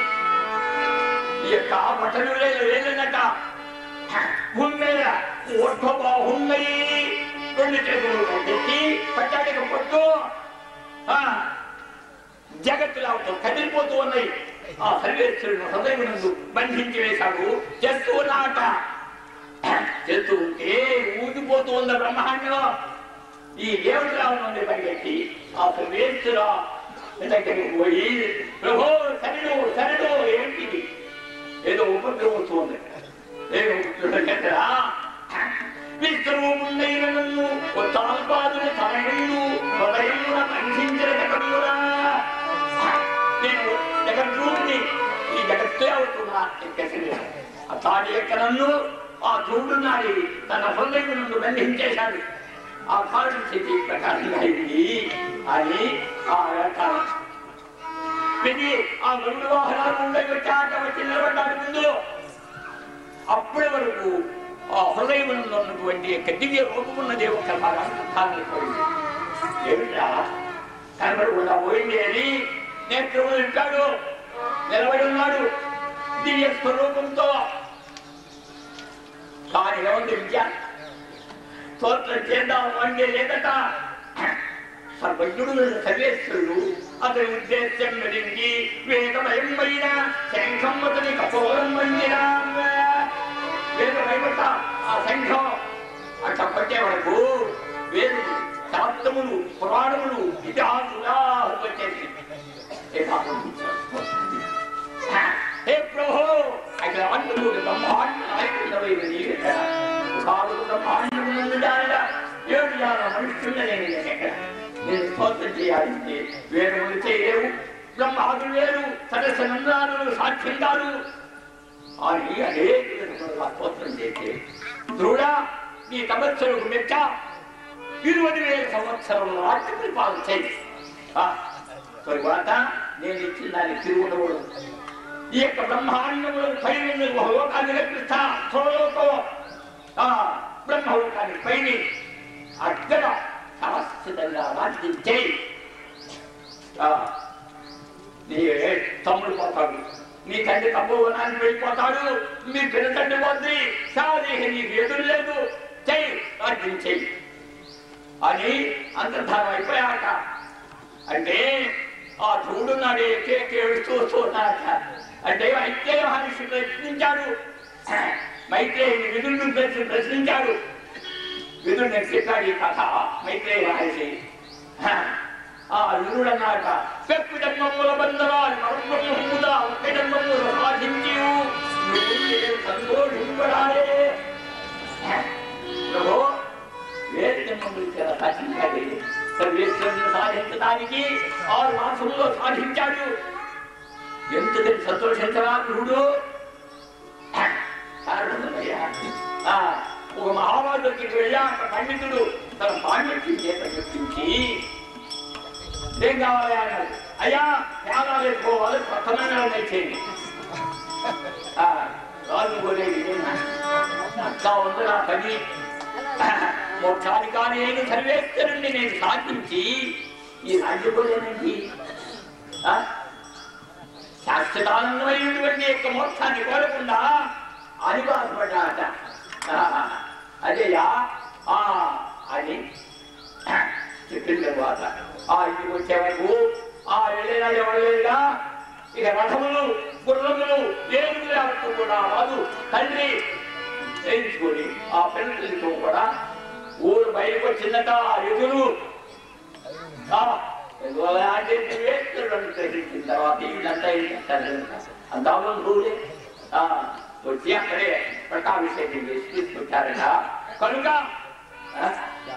ఈ యొక్క బట్టలు వేలినట ఉన్నయ ఓట్ల బాగున్నాయి రెండు చేతులు ఎత్తి పట్టాడికి పట్టు ఆ, జగత్తులో కదిలిపోతూ ఉన్నాయి ఆ సర్వేశ్వరుడు హృదయమునందు బంధించి వేశాడు చేస్తూ ఉన్నాట చేస్తూ ఉంటే ఊగిపోతూ ఉన్న బ్రహ్మాండం ఈ దేవతరావు నుండి పరిగెత్తి ఆ సర్వేశ్వర దగ్గరికి పోయి ప్రభు సరిడు సరిడు ఏంటిది ఏదో ఉపద్రవం ఉంది నేను విశ్వరూపుండైన నన్ను తాల్పాదుని తనయుడు హృదయమున బంధించిన జగమురా నేను జగద్రూపుని ఈ జగత్తే అవుతున్నా ఎక్కడి ఆ తాడి యొక్క నన్ను ఆ చూడున్నాడి తన హృదయం నుండి బంధించేశాడు ఆ కారణం స్థితి ప్రకారంగా అయింది అని ఆ యొక్క విని ఆ రెండు వాహనాలు ఉండగా వచ్చాక వచ్చి నిలబడ్డాడు ముందు అప్పటి వరకు ఆ హృదయంలో ఉన్నటువంటి యొక్క దివ్య రూపమున్నదే ఒక భాగాన్ని పోయింది ఏమిటా కనబడకుండా పోయింది అని నేత్రములు ఉంటాడు నిలబడి ఉన్నాడు దివ్య స్వరూపంతో కానీ ఏముంది విద్య స్తోత్రం చేద్దాం అంటే లేదట సర్వజ్ఞుడు సర్వేశ్వరుడు అతని ఉద్దేశ్యం గడించి వేదమయం పైన శంఖమ్మతని కపోలం వండిన వేదమయమత ఆ శంఖం అట్లా పట్టే వరకు వేరు శాప పురాణములు ఇతిహాసులా వచ్చేసి ఏ పాపం హే ప్రభు అక్కడ అన్నుడు బ్రహ్మాండ నాయకుడమైన నీవు ఎక్కడ కాదు బ్రహ్మాండమునందు జారిన ఏడు జాల మనుష్యుడనే నేను ఎక్కడ నేను స్తోత్రం చేయాలంటే వేదములు చేయలేవు బ్రహ్మాదులు వేరు సదస్సు నందాలు సాక్ష్యం కాదు అని అనేక విధములుగా స్తోత్రం చేస్తే ధ్రుడా నీ తపస్సులకు మెచ్చ ఇరవై వేల సంవత్సరంలో రాజ్య పరిపాలన చేయి ఆ, తరువాత నేను ఇచ్చిన దాన్ని తిరుగుండకూడదు ఈ యొక్క బ్రహ్మాండములు పైన ఒక లోకాన్ని కల్పిస్తా స్వలోకం ఆ బ్రహ్మలోకాన్ని పైన అక్కడ శాశ్వతంగా రాజ్యం చేయి ఆ, నీ తమ్ముడు పోతాడు నీ తండ్రి తమ్ముడు వెళ్ళిపోతాడు మీ పిల్ల తండ్రి పోతుంది సాదేహ నీకు ఎదురు లేదు చెయ్యి రాజ్యం చెయ్యి అని అంతర్ధానం అయిపోయాక అంటే ఆ చూడున్నాడే కేక్ ఏడుస్తూ చూస్తున్నాక అంటే మైత్రేయ మహర్షి ప్రశ్నించాడు మైత్రేయుని విధులను ప్రశ్న ప్రశ్నించాడు విధుడు నేను చెప్పాడు ఈ కథ మైత్రేయ మహర్షి ఆ విధుడు అన్నాక పెప్పు జన్మముల బంధవాలు మరొకముదా ఒక్క జన్మములు సాధించి నువ్వు సంతోషింపడాలే ప్రభు వేరు జన్మములు చాలా సాధించాలి సర్వేశ్వరుని సాధించడానికి ఆరు మాసంలో సాధించాడు ఎంతకని సంతోషించరా గురుడు కారణమయ్యా ఆ, ఒక మహారాజుకి వెళ్ళాక పండితుడు తన పాండిత్యం చేత చెప్పించి ఏం కావాలి అన్నాడు అయ్యా త్యాగాలు పోవాలి ప్రథమైన నిర్ణయం చేయండి ఆ, రాజు పోలేదు అట్లా ఉంది నా పని మోక్షాధికారి అయిన సర్వేశ్వరుణ్ణి నేను సాధించి ఈ రాజ్యపోలేనండి శాశ్వతానందమైనటువంటి యొక్క మోక్షాన్ని కోరకుండా అని బాధపడ్డాట ఆ, అదేయా ఆ అని చెప్పిన తర్వాత ఆ ఇంటికి వచ్చే వరకు ఆ వెళ్ళినా ఎవరు లేదుగా ఇక రథములు గుర్రములు ఏనుగులు ఎవరికి కూడా రాదు తండ్రి చేయించుకొని ఆ పిల్లలతో కూడా ఊరు బయటకు వచ్చిందట ఆ ఎదురు ఆ, ఎందువల్ల అంటే వేస్తున్నాడు గ్రహించిన తర్వాత ఇదంతా అంతా రూలే ఆ, వచ్చి అక్కడే పట్టాభిషేకం చేసి తీసుకొచ్చారట కనుక ఆ,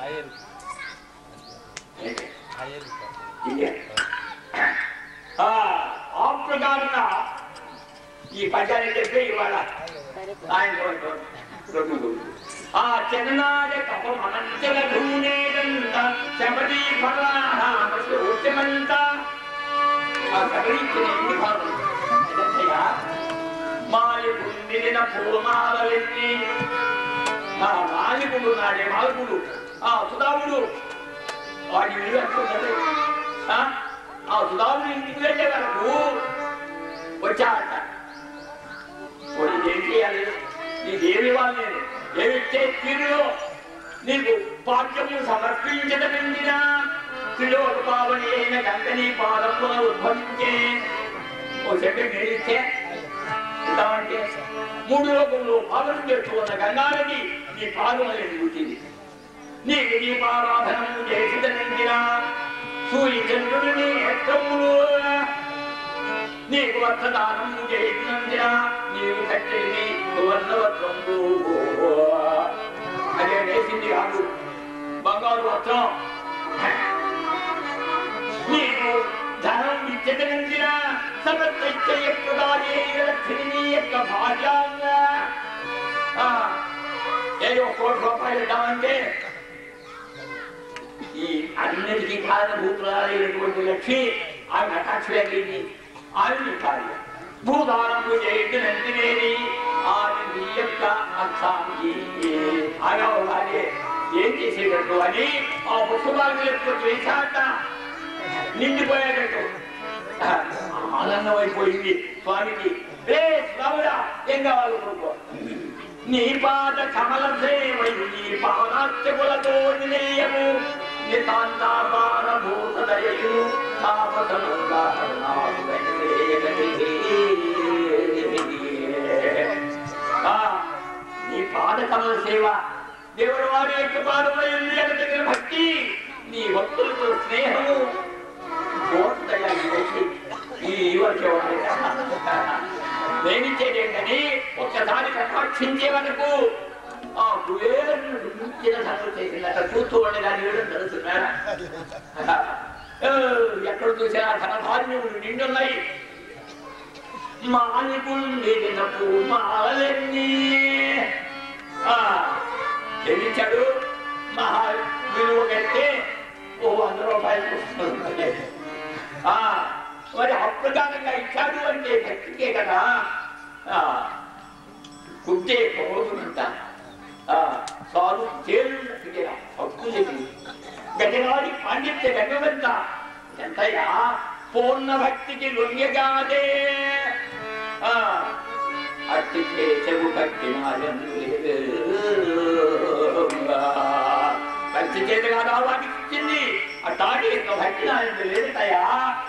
ఇదే. ఆ, ఆ ప్రకారంగా ఈ పద్యాన్ని చెప్పే ఇవాళ ఆయన రెండు ఆ చెన్నాడ కపం అనంతల ధూనేదంత శబరి ఫలాహామసు ఉద్యమంత ఆ శబరించిన ఎన్ని భాగం ఎదయ్యా మాలి పుండిన పూమాలెన్ని ఆ మాలికుడు నాడే మాలకుడు ఆ సుధాముడు వాడి ఇల్లు అంటున్నది ఆ సుధాముడు ఇంటికి వెళ్ళే వరకు వచ్చాట కొన్ని ఏం చేయాలి నీకేమి ఇవ్వాలి ఏమిచ్చే తీరులో నీకు పాఠ్యము సమర్పించదమిందిన త్రిలోక పావని అయిన గంగని పాదమున ఉద్భవించే ఓ చెప్పి నేనిచ్చే ఇద్దామంటే మూడు లోకంలో పాదం చేస్తున్న గంగానది నీ పాదములని పుట్టింది నీకు దీపారాధనము చేసిదనందిన సూర్యచంద్రుని నేత్రములు నీకు వర్తదానము చేసినందిన నీవు కట్టెలిని సువర్ణవత్రంబు అదే వేసింది కాదు బంగారు వస్త్రం నీకు ధనం ఇచ్చదనందిన సమర్థ ఎక్కువగా లక్ష్మి నీ యొక్క భార్యాంగా ఆ, ఏదో కోటి రూపాయలు ఇద్దామంటే ఈ అన్నిటికీ కారణభూతులైనటువంటి లక్ష్మి ఆమె హఠాక్షి ఆమె కార్య భూదానము చేయండి నందినేని ఆమె నీ యొక్క అర్థానికి ఆగవగానే ఏం చేసేటట్టు అని ఆ పుష్పకాలు యొక్క వేశాట నిండిపోయేటట్టు ఆనందం అయిపోయింది స్వామికి రే స్వామిరా ఏం కావాలి కొనుక్కో నీ పాద కమల సేవయు నీ పాదాత్యకులతో నిలయము నితాంతాపార భూతదయు తాపసముగా ఆ, నీ పాద కమల సేవ దేవుడు వారి యొక్క పాదముల దగ్గర భక్తి నీ భక్తులతో స్నేహము బాగుంటాయా ఈ వ్యక్తి ఈ యువకి నేనిచ్చేది ఏంటని ఒక్కసారి కటాక్షించే వరకు ఆ కువేరుని మించిన సంగతి చేసిందట చూస్తూ ఉండే దాని వేయడం తెలుస్తున్నారా ఎక్కడ చూసినా ధనధాన్యములు నిండున్నాయి మానిపుండినపు మాలెన్ని ఆ, ఎన్నిచ్చాడు మహా విలువ కడితే ఓ వంద రూపాయలు వస్తుంది. ఆ మరి అప్రకారంగా ఇచ్చాడు అంటే భక్తికే కదా ఆ, కుంటే పోతుందంట సాధు చేరున్నట్టుగా భక్తులకి గజవాడి పాండిత్య గంగవంత ఎంతయా పూర్ణ భక్తికి లొంగగాదే ఆ, అట్టి చెవు కట్టినాయను భక్తి చేత కాదా వాటికి ఇచ్చింది అట్టాడి యొక్క భక్తి నాయన లేదటయా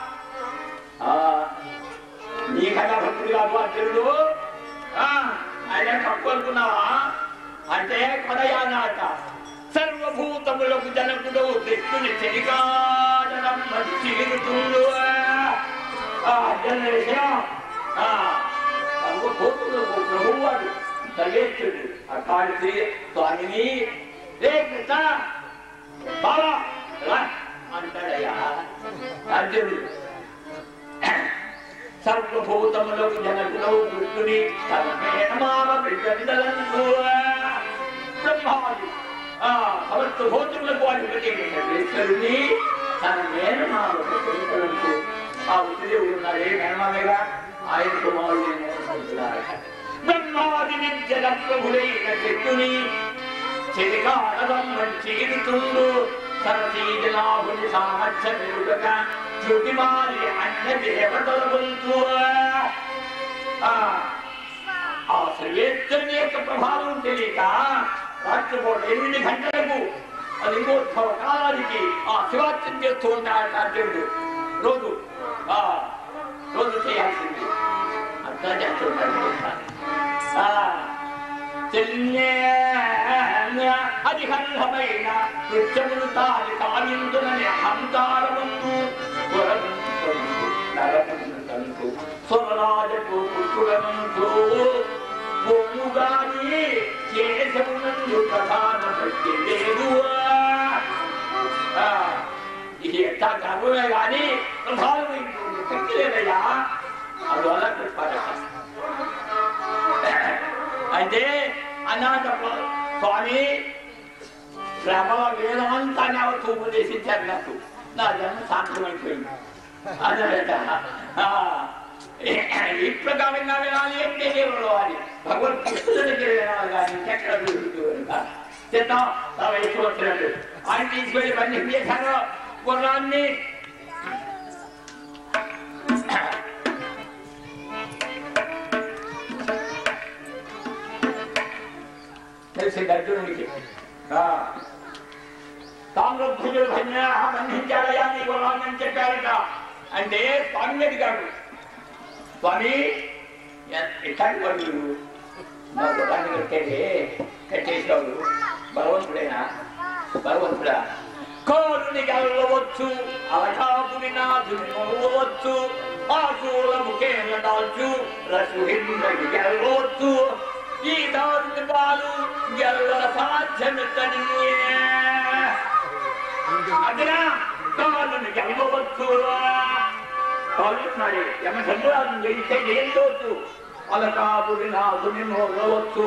నీ కదా భక్తుడు కాదు అర్జునుడు ఆ, ఆయన తక్కువ అనుకున్నావా అంటే కొడయానాట సర్వభూతములకు జనకుడు కృష్ణుని చెలికాడనం చీరుతుండు ఆ జనరేషన్ ఆ సర్వభూతులకు ప్రభువాడు సర్వేశ్వరుడు అట్లాంటి స్వామిని రే కృష్ణ బాబా రా అంటాడయ్యా అర్జునుడు సర్వభూతములకు జనకులు కృష్ణుని తనమేనమామ బిడ్డలందు బ్రహ్మాది ఆ సమస్త భూతములకు అధిపతి ఈశ్వరుని తన మేనమామ బిడ్డలందు ఆ ఉద్యోగులు ఉన్నాడే మేనమామేగా ఆయన కుమారుడు బ్రహ్మాది విద్యల ప్రభుడైన చెట్టుని చెలిగాడదమ్మని చీరుతుండు సరసీజనాభుని సామర్థ్య పెరుగుక శృతిమాలి అన్య దేవతల గొంతు ఆ శ్రీవేశ్వరుని యొక్క ప్రభావం తెలియక రాత్రిపూట ఎనిమిది గంటలకు అది ఇంకోత్సవ కాలానికి ఆ శివార్చన చేస్తూ ఉంటాడు అర్జునుడు రోజు ఆ రోజు చేయాల్సింది అర్థం చేస్తుంటాడు ఆ అధిహమైన నృత్యములు తాని కావిందునని అహంకారమును స్వరాజకు పుత్రుడనంతు పొమ్ముగాని కేశమునందు ప్రధాన శక్తి లేదు ఇది ఎంత గర్వమే కానీ ప్రధానమైనటువంటి శక్తి లేదయ్యా అందువల్ల కృష్ణ అయితే అనాథ స్వామి శ్రమల వేదాంతాన్ని అవతూ ఉపదేశించారు నాకు నా జన్మ సాధ్యమైపోయింది అదనట ఈ ప్రకారంగా వినాలి అంటే దేవుడు అని భగవద్గీత దగ్గర వినాలి కానీ ఎక్కడ చిత్తం నా వయసు వచ్చినట్టు ఆయన తీసుకెళ్ళి పని చేశారు గుర్రాన్ని తెలిసింది అర్జునుడికి తామ్రధ్వజుడు ధన్య బంధించాడయా నీ గుర్రాన్ని చెప్పారట అంటే స్వామి అడిగాడు స్వామి ఇట్లాంటి వాళ్ళు నా గుర్రాన్ని కట్టేది కట్టేసాడు బలవంతుడేనా బలవంతుడా కోరుని గెలవచ్చు అలకాపుని నాథుని మొలవచ్చు ఆశూల ముఖేన దాల్చు రసుహింద్రకి గెలవచ్చు ఈ దారుని పాలు గెల్ల సాధ్యమితని అదినా కాలుని గెలవచ్చు కాలుస్తున్నాడు యమ చంద్రాలను జయిస్తే జయించవచ్చు అలకాపురి నాథుని మొలవచ్చు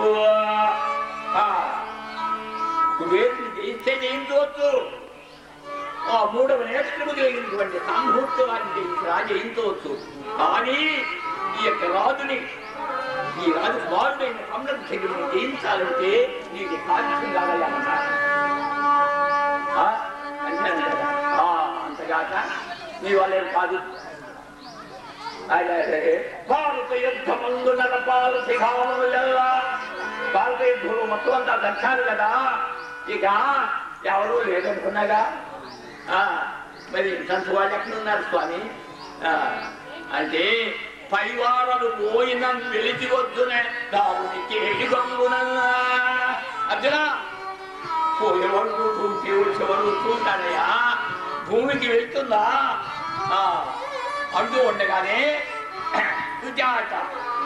కుబేరుని జయిస్తే జయించవచ్చు ఆ మూడవ నేత్రము జరిగినటువంటి సాంభూత్వాన్ని జయించరా జయించవచ్చు కానీ ఈ యొక్క రాజుని ఈ రాజు కుమారుడైన సంరక్షకుడిని జయించాలంటే నీకు సాధ్యం కావాలన్నమాట ఆ, అంటాను కదా. ఆ, అంతగాక మీ వాళ్ళేం కాదు అయితే భారత యుద్ధమందు నరపాల శిఖామను ఎల్లా భారత యుద్ధంలో మొత్తం అంతా దక్కారు కదా ఇక ఎవరు లేదనుకున్నాగా ఆ, మరి సంత వాళ్ళు ఎక్కడున్నారు స్వామి ఆ, అంటే పైవారలు పోయిన వెలిచి వద్దునే దారుని కేడి గంగున అర్జున పోయేవాడు భూమికి వచ్చేవాడు వస్తుంటానయ్యా భూమికి వెళ్తుందా ఆ, అంటూ ఉండగానే సుజాత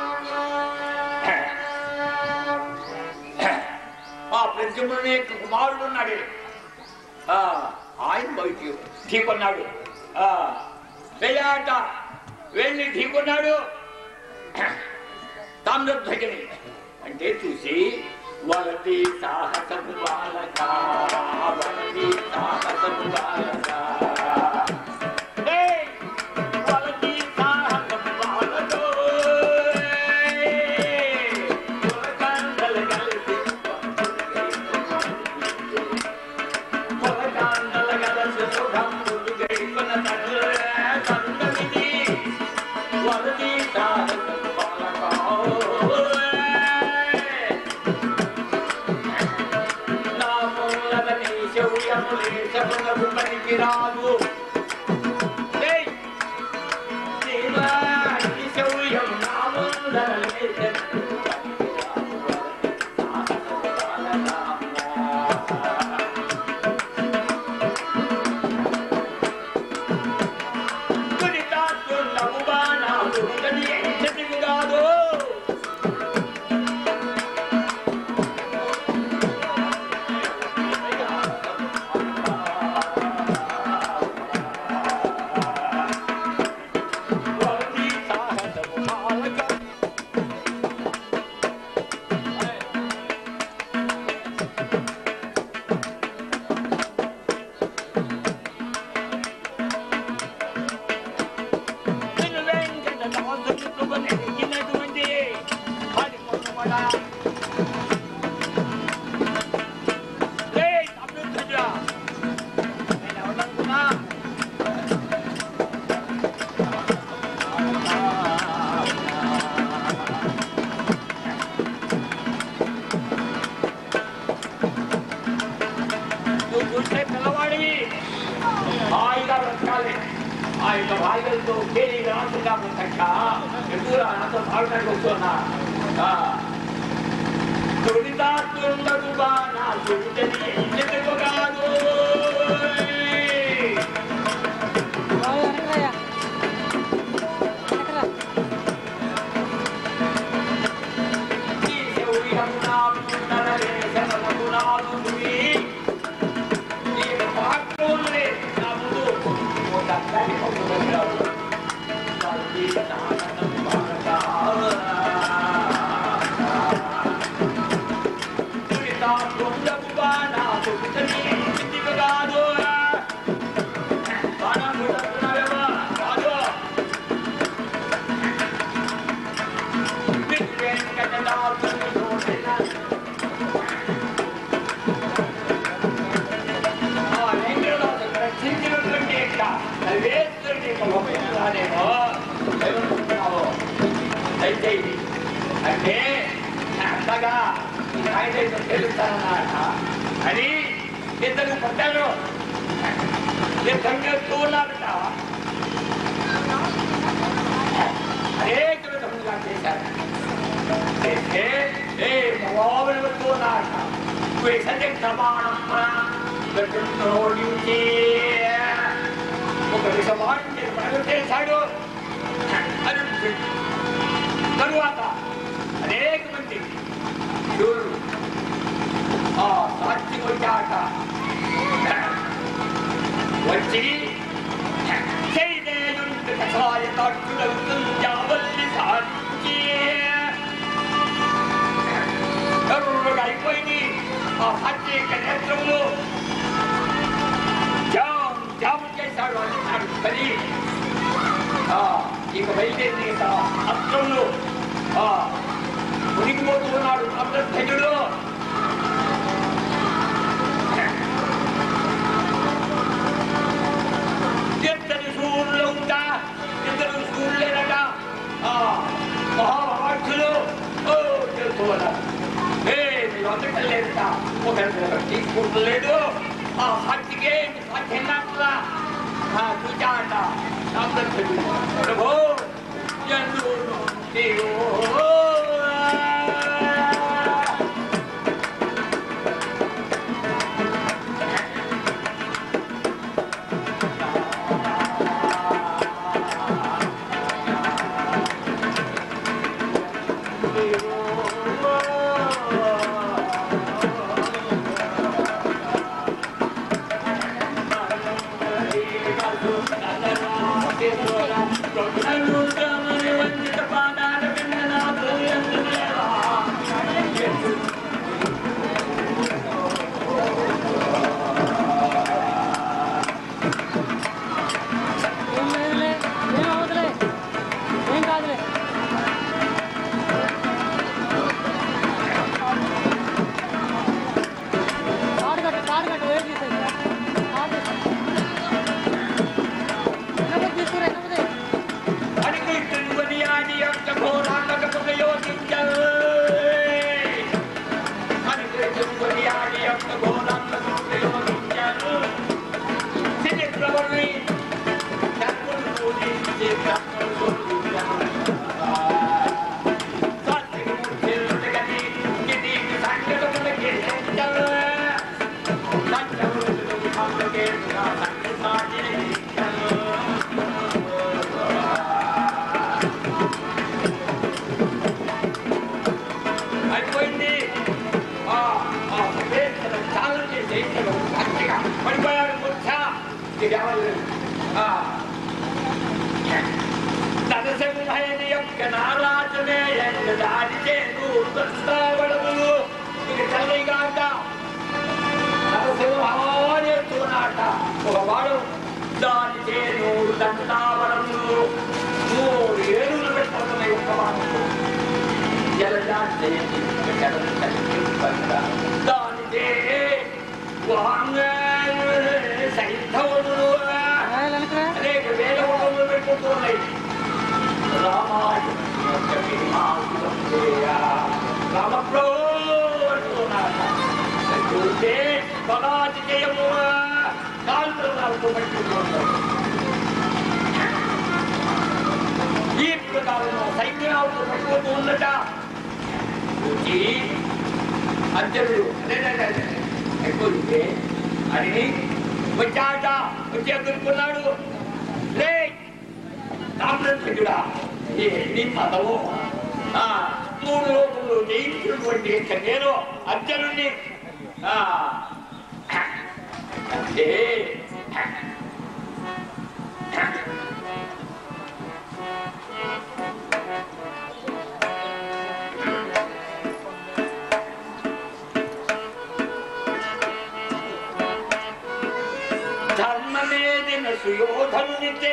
ఆ ప్రద్యుమ్నుని యొక్క కుమారుడు ఉన్నాడు ఆ, ఆయన బయటికి ఢీకొన్నాడు ఆ, వెళ్ళాట వెళ్ళి ఢీకొన్నాడు తామ్రధ్వజని అంటే చూసి వలది సాహసము బాలక వలది సాహసము బాలక ఏయ్! వలది సాహసము బాలకో! పొలకాండలు కలిసి పొలకాండలు కలిసి సుఖంబులు గైకొన తల్లి సంగమిది. వలది సాహసము బాలకో! నామూలదని శౌర్యములే శకునకు పనికిరాదు. ఏయ్! దేవా, ఈ శౌర్యం నామూలనే శకునకు పనికిరాదు. సాహసము బాలరామ. కుడితాత్తున్నవు బాణాలు గది ఎంతటివి కాదు. వలది సాహసము బాలక. నిన్ను వెంకట దాసుడు నెక్కినటువంటి హరి పొన్నమడా. ఏయ్ సమృద్ధుడా, నేను ఎవరనుకున్నా? నువ్వు చూస్తే పిల్లవాడివి హాయిగా బ్రతకాలి ఆ యొక్క భార్యలతో కేలి రాకుండా బ్రతక ఎందుకు నాతో పాడటానికి వస్తున్నా తొలిదాత్రుండదు బాగా చుట్టని ఎందుకు కాదు బాగా వెనకరాయ్యా. వెనకరా. ఈ శౌర్యం నాకుండలే శరణమునాదుని. ఈ మహాత్ములే నా ముందు ఒక అర్థాన్ని పొందుకుంటారు. తల్లి నాన్నను బాగా. దురితాత్రుండదు బాగా చుట్టని ఎందుకు కాదు బాణం కొడుతున్నావేమో? కాదు అంటే అంతగా ఆయన తెలుస్తానన్నమాట అని ఇద్దరు పడ్డారు యుద్ధం చేస్తూ ఉన్నారట అనేక విధములుగా చేశారు చేస్తే ఏ మగవాళ్ళు వస్తూ ఉన్నారట విసరి ప్రమాణం ఓడించి ఒక విషమాన్ని ప్రకటన చేశాడు అని తరువాత అనేక మంది శూరులు ఆ సాక్షి వచ్చాక వచ్చి చైతన్యుండు కషాయ తాక్షుడవుతుంది జావల్లి సాక్షి కరుణుడు అయిపోయింది ఆ సాక్షి యొక్క నేత్రములు జాం జాం చేశాడు అంటున్నాడు సరి ఇక బయలుదేరి అస్త్రములు మునిగిపోతూ ఉన్నాడు అమృతయుడు ఇద్దరు సూర్యులు ఉంటా ఇద్దరు సూర్యులేనట మహాభాక్షులు ఓ తెలుసుకోవాలి ఏ మీరు అందరికెళ్ళేట ఒకరి తీసుకుంటలేదు ఆ సాక్షికే సాధ్యంగా ఆ చూచాట అమృతయుడు ప్రభు ఎందు నీవు చేసిన సంగతి అయిపోయింది ఆ ఆ వేసిన ఛాలెంజ్ చేసి గట్టిగా పడిపోయాడు ముచ్చ ఇది ఎవరు ఆ నరసింహయని యొక్క నారాజనే ఎందు దాడి చేను దస్తావడములు ఇది తల్లిగాట నరసింహాన్ని ఎత్తుకున్నాట ఒకవాడు దాని చేను దంతావడములు మూడు ఏనుగులు పెట్టుకున్నాయి ఒకవాడు జలజాతి దానిదే సైద్ధవులు రాయలు వెనకరా అనేక వేల వందలు పెట్టుకుంటున్నాయి రామాయణం యొక్క మహిమాసురం చేయ. రామప్రో అంటున్నాడు. చూస్తే పరాజయము కాంతులతో పెట్టుకుంటున్నాడు ఈ ప్రకారం సైన్యాలతో పెట్టుకుంటూ ఉన్నట చూచి అర్జునుడు ఎక్కువ అని వచ్చాట వచ్చి ఎదుర్కొన్నాడు రే తామ్రధ్వజుడా ఏంటి పదవు ఆ, మూడు లోపలు జయించినటువంటి యొక్క నేను అర్జునుడిని ఆ, అంటే ధర్మమేదిన సుయోధనునితే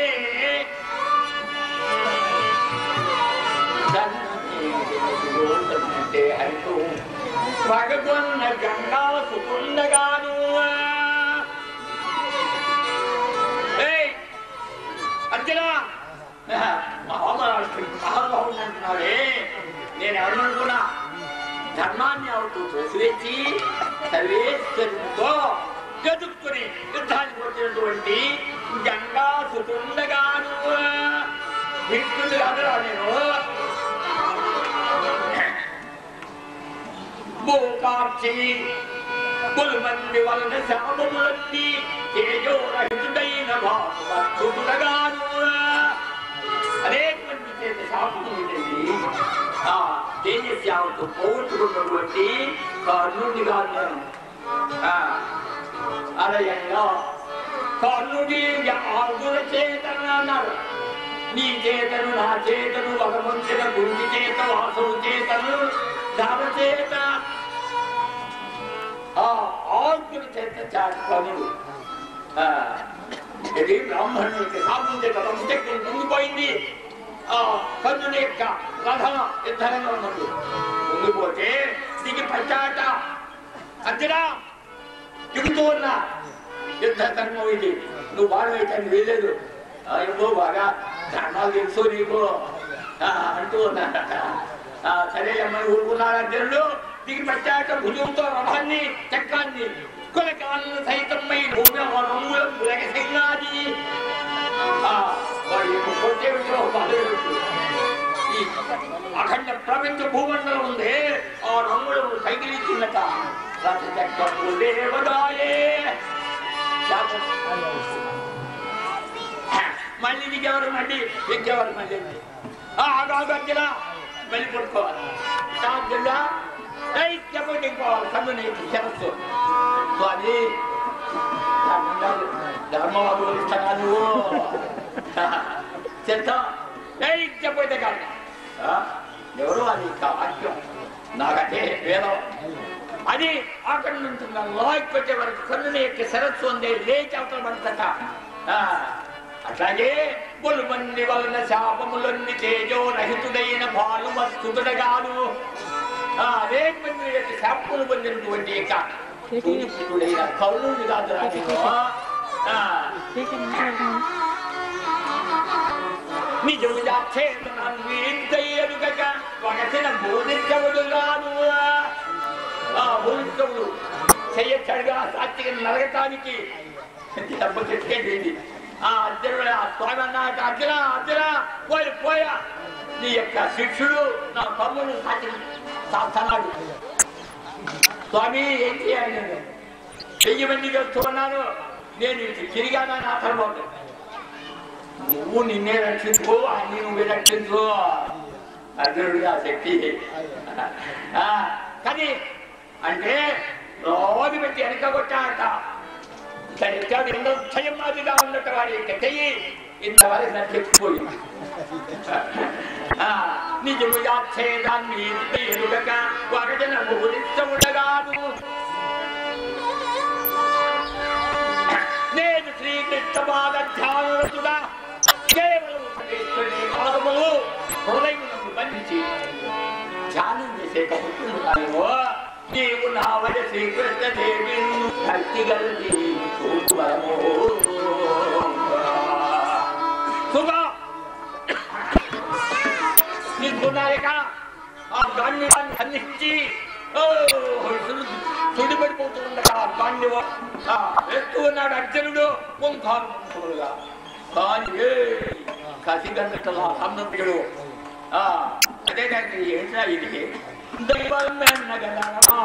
ధర్మమేదిన సుయోధనునితే అంటూ పగగొన్న గంగా సుకుండగాను ఏయ్ అర్జున మహామహారాష్ట్ర మహానుభావుడు అంటున్నాడే నేను ఎవరనుకున్నా ధర్మాన్ని అవుతూ తోసివేసి సర్వేశ్వరునితో గదుక్కుని యుద్ధానికి వచ్చినటువంటి గంగా సుతుండగాను విష్ణుడు కాదురా నేను మూకాక్షి కొలుమంది వలన శాపములన్నీ తేజోరహితుడైన భాగవతుడగాను అనేటువంటి చేత శాపములు ఉండేది ఆ తేజస్యావతో పోగొట్టుకున్నటువంటి కర్ణుడి గారు నేను ఆ, అలయంగా కర్ణుడి ఆరుగుల చేతను అన్నారు నీ చేతను నా చేతను ఒక ముంచిన గురుడి చేత వాసువు చేతను ధర చేత ఆ ఆరుగుల చేత చాటి కర్ణుడు ఆ, ఇది బ్రాహ్మణుడికి శాపం చేత వంశకి ముందు పోయింది ఆ కర్ణుని యొక్క రథన యుద్ధంగా ఉన్నది ముందు పోతే దిగి పచ్చాట అర్జునా దిగుతూ ఉన్నా యుద్ధ కర్మం ఇది నువ్వు బాగా అయితే వీలేదు ఎప్పుడో బాగా ధర్మాలు తెలుసు నీకు ఆ, అంటూ ఉన్నాడట ఆ, సరే అమ్మని ఊరుకున్నాడు అర్జునుడు దిగి పచ్చాట భుజంతో రథాన్ని చక్రాన్ని కులకాలను సైతమై భూమి రంగుల పులక సింగాది వాడి యొక్క కొట్టే విషయం బాధపెట్టు ఈ అఖండ ప్రపంచ భూమండలం ఉంది ఆ రంగులు సైకిలిచ్చినట రథచక్రము దేవదాయే శాపం. మళ్ళీ దిగేవారు మళ్ళీ ఎక్కేవారు మళ్ళీ ఆ ఆగాగర్జన మళ్ళీ పడుకోవాలి అర్జున చెప్పండి కన్ను నీకు శరస్సు స్వామి ధర్మవాదు ఇస్తానా నువ్వు చెప్తా చెప్పైతే కాదు ఆ? ఎవరు అది కా- వాక్యం నాకంటే వేదం అది అక్కడి నుంచి లాక్ పెట్టే వరకు కన్నుని యొక్క సరస్సు ఉంది లేచి అవతల పడతట ఆ, అట్లాగే పొలుమంది వలన శాపములన్నీ తేజో రహితుడైన భాలు వస్తుడగాను అనేక మంది యొక్క శాపములు పొందినటువంటి యొక్క సూర్యపుత్రుడైన కరుణుడు కాదు రా నేను. ఆ నిజముగా చేతనాన్ని ఇంతయ్యనుగక ఒకసిన బోధించవడుగాను ఆ బోధించవుడు చెయ్యచ్చడుగా సాత్విక నరగటానికి దెబ్బ చెట్టేది ఆ అర్జునుడు ఆ స్వామి అన్నాడు అర్జున అర్జున పోయి పోయా నీ యొక్క శిష్యుడు నా తమ్ముడు సాటి సాస్తున్నాడు స్వామి ఏం చేయాలి నేను వెయ్యి మంది వస్తున్నాను నేను ఇటు తిరిగానా నా తర్వాత నువ్వు నిన్నే రక్షించుకో అన్ని నువ్వే రక్షించుకో అర్జునుడు ఆ శక్తి ఆ, కానీ అంటే రోజు పెట్టి వెనక కొట్టాట ఇక్కడ ఎన్నో భయం మాదిరిగా ఉన్నట్టు వాడి చెయ్యి ఇంతవరకు నాకు చెప్పుకోయింది నిజము యాచ్ఛేదాన్ని ఎదుగక వరజన ఉండగాదు నేను శ్రీకృష్ణ పాద ధ్యానుడుగా కేవలం ఉపదేశుని పాదములు హృదయమును బంధించి ధ్యానం చేసే కపుతున్నాను నీవు నా వయ శ్రీకృష్ణ దేవి భక్తి గలది చూడము సుగా నిన్నున్నాయక ఆ ధాన్యాన్ని అందించి సుడిపడిపోతూ ఉండగా ఆ ధాన్యం ఆ, ఎత్తు ఉన్నాడు అర్జునుడు ఓంకారుగా కానీ కసిగంటలా సంబంధికుడు అదే దానికి ఏంటా ఇది దైవం మెన్నగలమా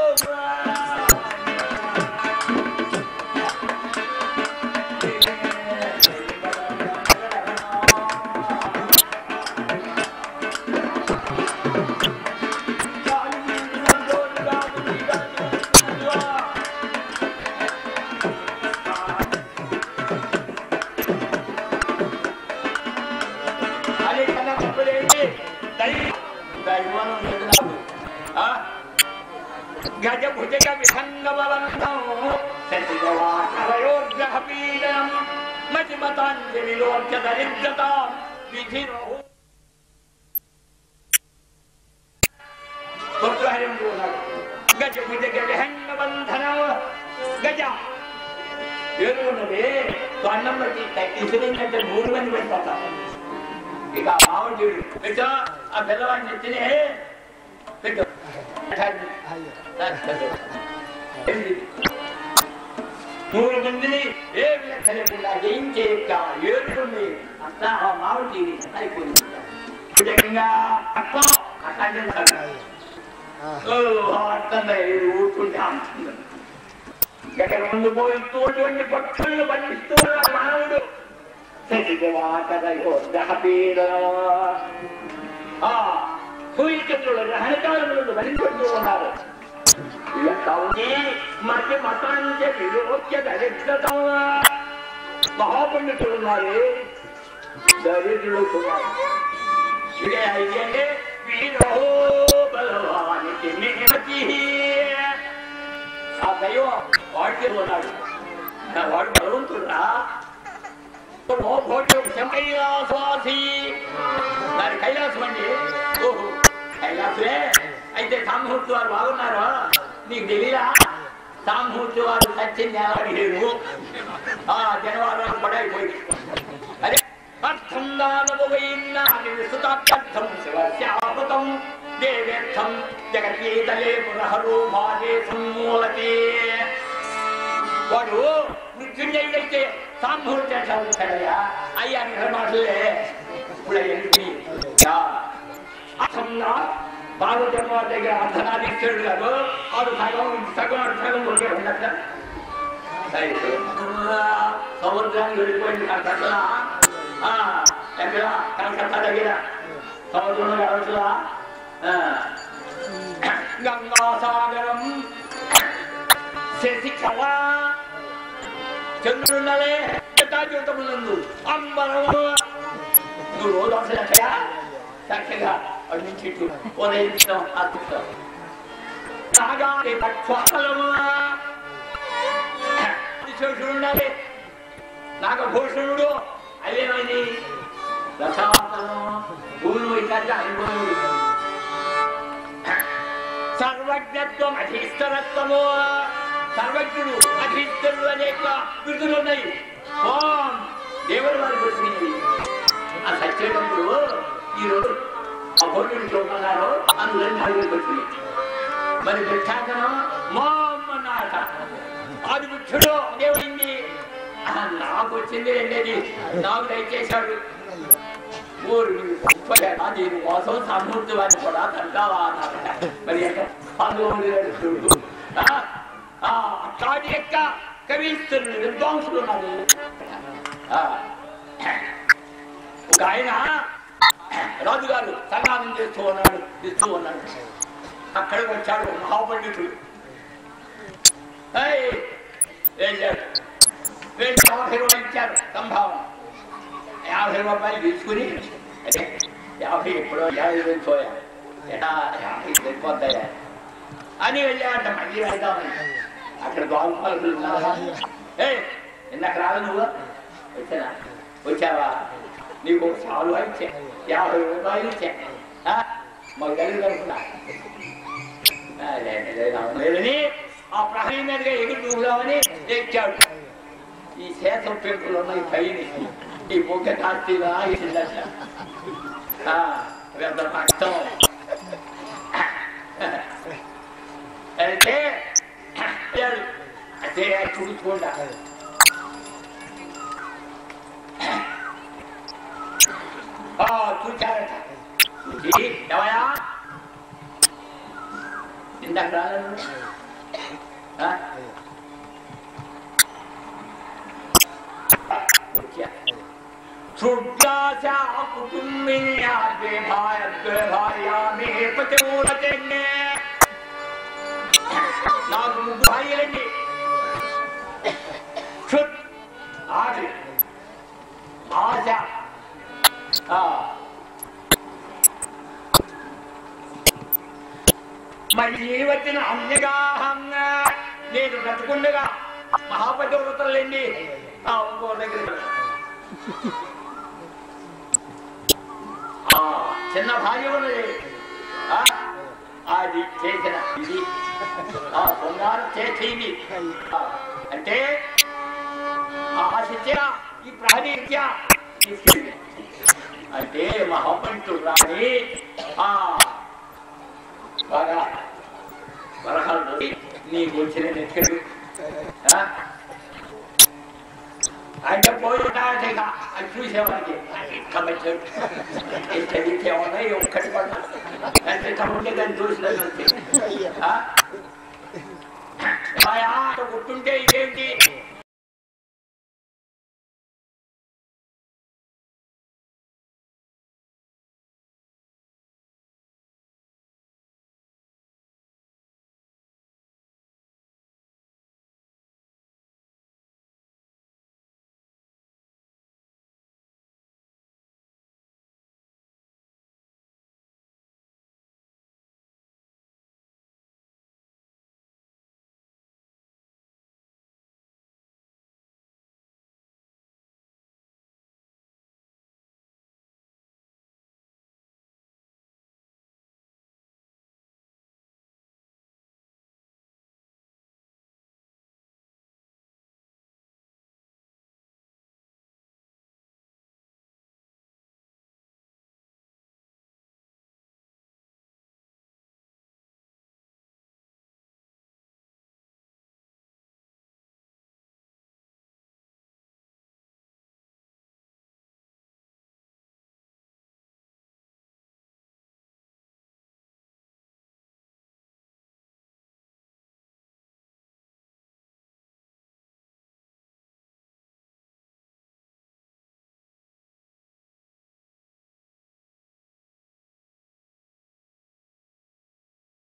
అదే కన్నా చెప్పలేండి దైవం దైవం లేదు నాకు. ఆ? గజ భుజగ విహంగమవంతం సతిగవాకరయోగ్రహ పీడనం మతిమతాంజలి లోక్య దరిద్రతాం విధిరహు పుత్రహరిం ఉన్నాడు గజ భుజగ విహంగబంధన గజ ఏరున్నది అన్నం బట్టి ఇసుకుంటే మూడు మంది పెట్టిపోతాం ఇక మామూలు పెట్టు ఆ పిల్లవాడిని ఎత్తినే పెట్టు మూడు మందిని ఏ లెక్కలేకుండా జయించేయక ఏడుకుంది అంతా ఆ మామిడి అయిపోయింది విధంగా అప్ప అట్లాంటి అర్థంగా ఊరుకుంటే అంటుంది ఎక్కడ ముందు పోయిస్తూ ఉండి పక్షులను బంధిస్తూ ఉన్నాడు మానవుడు సూర్యచంద్రుడు గ్రహణకాలములను వరించుకుంటూ ఉన్నారు మధ్య మతాంచ విలోక్య దరిద్రతం మహాపుణ్యులు ఉన్నారు దరిద్రులు ఉన్నారు ఇదే అయితే వీరో బలవానికి నిహతి ఆ దైవం వాడికి ఉన్నాడు వాడు బలవంతుడా కైలాసవాసి దాని కైలాసం అండి ఓహో కైలాసమే అయితే సామూర్తి వారు బాగున్నారు నీకు తెలియదా సామూర్తి వారు సత్యం అడిగారు ఆ జనవారం పడైపోయింది అదే అర్థం దానవైనాని సుతార్థం శివశ్యాపతం దేవేర్థం జగతీతలే పునఃరో భాగే సమ్మూలతే వాడు మృత్యుంజయుడైతే సాంభూర్తి చదువుతాడయ్యా అయ్యా నిర్మాటలే ఇప్పుడు ఏంటి అసంగా పార్వతమ్మ వారి దగ్గర అర్ధనాధీశ్వరుడు గారు వాడు సగం సగం సగం ఒకే ఉండట సముద్రానికి వెళ్ళిపోయింది కలకత్తా ఎక్కడ కలకత్తా దగ్గర సముద్రంలో కలకత్తా గంగాసాగరం శశికళ చంద్రున్నలే జటాజూతములందు అంబరము నువ్వు రోజు ఒకటి లెక్కగా చక్కగా అటు నుంచి ఇటు ఉదయించడం అద్భుతం నాగాని పక్షాలము శేషుడు ఉండాలి నాగభూషణుడు అదేమైంది రసావతనం భూమి ఇట్లాంటి అనుభవం సర్వజ్ఞత్వం అధీశ్వరత్వము సర్వజ్ఞుడు అధీశ్వరుడు అనేక బిరుదులు ఉన్నాయి ఓం దేవుడు వారికి వచ్చింది ఆ సత్యవంతుడు ఈ రోజు అభోజుడు చూస్తున్నారు అందులో నలుగురికి వచ్చింది మరి ప్రఖ్యాతనం మోమ్ అన్నమాట ఆది ముఖ్యుడు దేవుడింది ఆ, నాకు వచ్చింది రెండేది నాకు దయచేశాడు ఊరు అది మోసం సమృద్ధి వారిని కూడా తంటావా అన్నారట. మరి ఎక్కడ పంతొమ్మిది చూడు ఆ, ఆ, అట్లాంటి యొక్క కవిస్తులు విద్వాంసులు ఉన్నారు ఆ, ఒక ఆయన రాజుగారు సన్మానం చేస్తూ ఉన్నాడు ఇస్తూ ఉన్నాడు అక్కడికి వచ్చాడు ఒక మహాపండితుడు ఏయ్, వెళ్ళాడు వెళ్ళి యాభై రూపాయలు ఇచ్చారు సంభావన యాభై రూపాయలు తీసుకుని అదే యాభై ఎప్పుడో యాభై వేలు పోయా ఎటా యాభై సరిపోతాయా అని వెళ్ళామంట మళ్ళీ వెళ్దామని అక్కడ గోపాలు ఏ ఇందాక రాదు నువ్వు వచ్చానా వచ్చావా నీకు ఒక సాలు ఇచ్చా యాభై రూపాయలు ఇచ్చా ఆ? మాకు కలిగి అనుకున్నా ఆ, లేదు, లేదు, అవును లేదని ఆ ప్రహరీ మీదుగా ఎగురు దూకుదామని ఎక్కాడు ఈ శేషం పెంపులు ఉన్నాయి పైన ఈ బొగ్గ కాస్తిగా ఇచ్చిందట పెద్ద పక్షం అయితే వెళ్ళాడు. అదే చూసుకోండా ఆ, చూశారట చూసి ఎవయా ఇందాక రాలేదు ఆ? వచ్చా श्रुद्धाच्या कुटुंबिन्या द्वे भाय द्वे भार्या मे पतिमूलतेन्ने నాకు ముగ్గురు భార్యలండి క్షుత్ ఆది ఆశ ఆ. మళ్ళీ వచ్చిన అన్యగాహంగా నేను బ్రతుకుండగా మహాపతివ్రతలండి ఆ ఇంకో దగ్గర ఆ చిన్న భార్య ఉన్నది ఆ, అది చేసిన ఇది ఆ బంగారు చేసేది ఆ, అంటే ఆ శిత్య ఈ ప్రహరీ విద్య తీసుకెళ్ళి అంటే మహాపంతుడు రాని ఆ బాగా వరహాలు నీకు వచ్చిన నెక్కడు అంటే పోయి ఉంటాడేగా అది చూసేవాడికి కమర్చాడు చదివితే ఉన్నాయి ఒక్కటి పడ్డా అంటే కమ్ముంటే దాన్ని చూసినట్టు గుర్తుంటే ఇదేంటి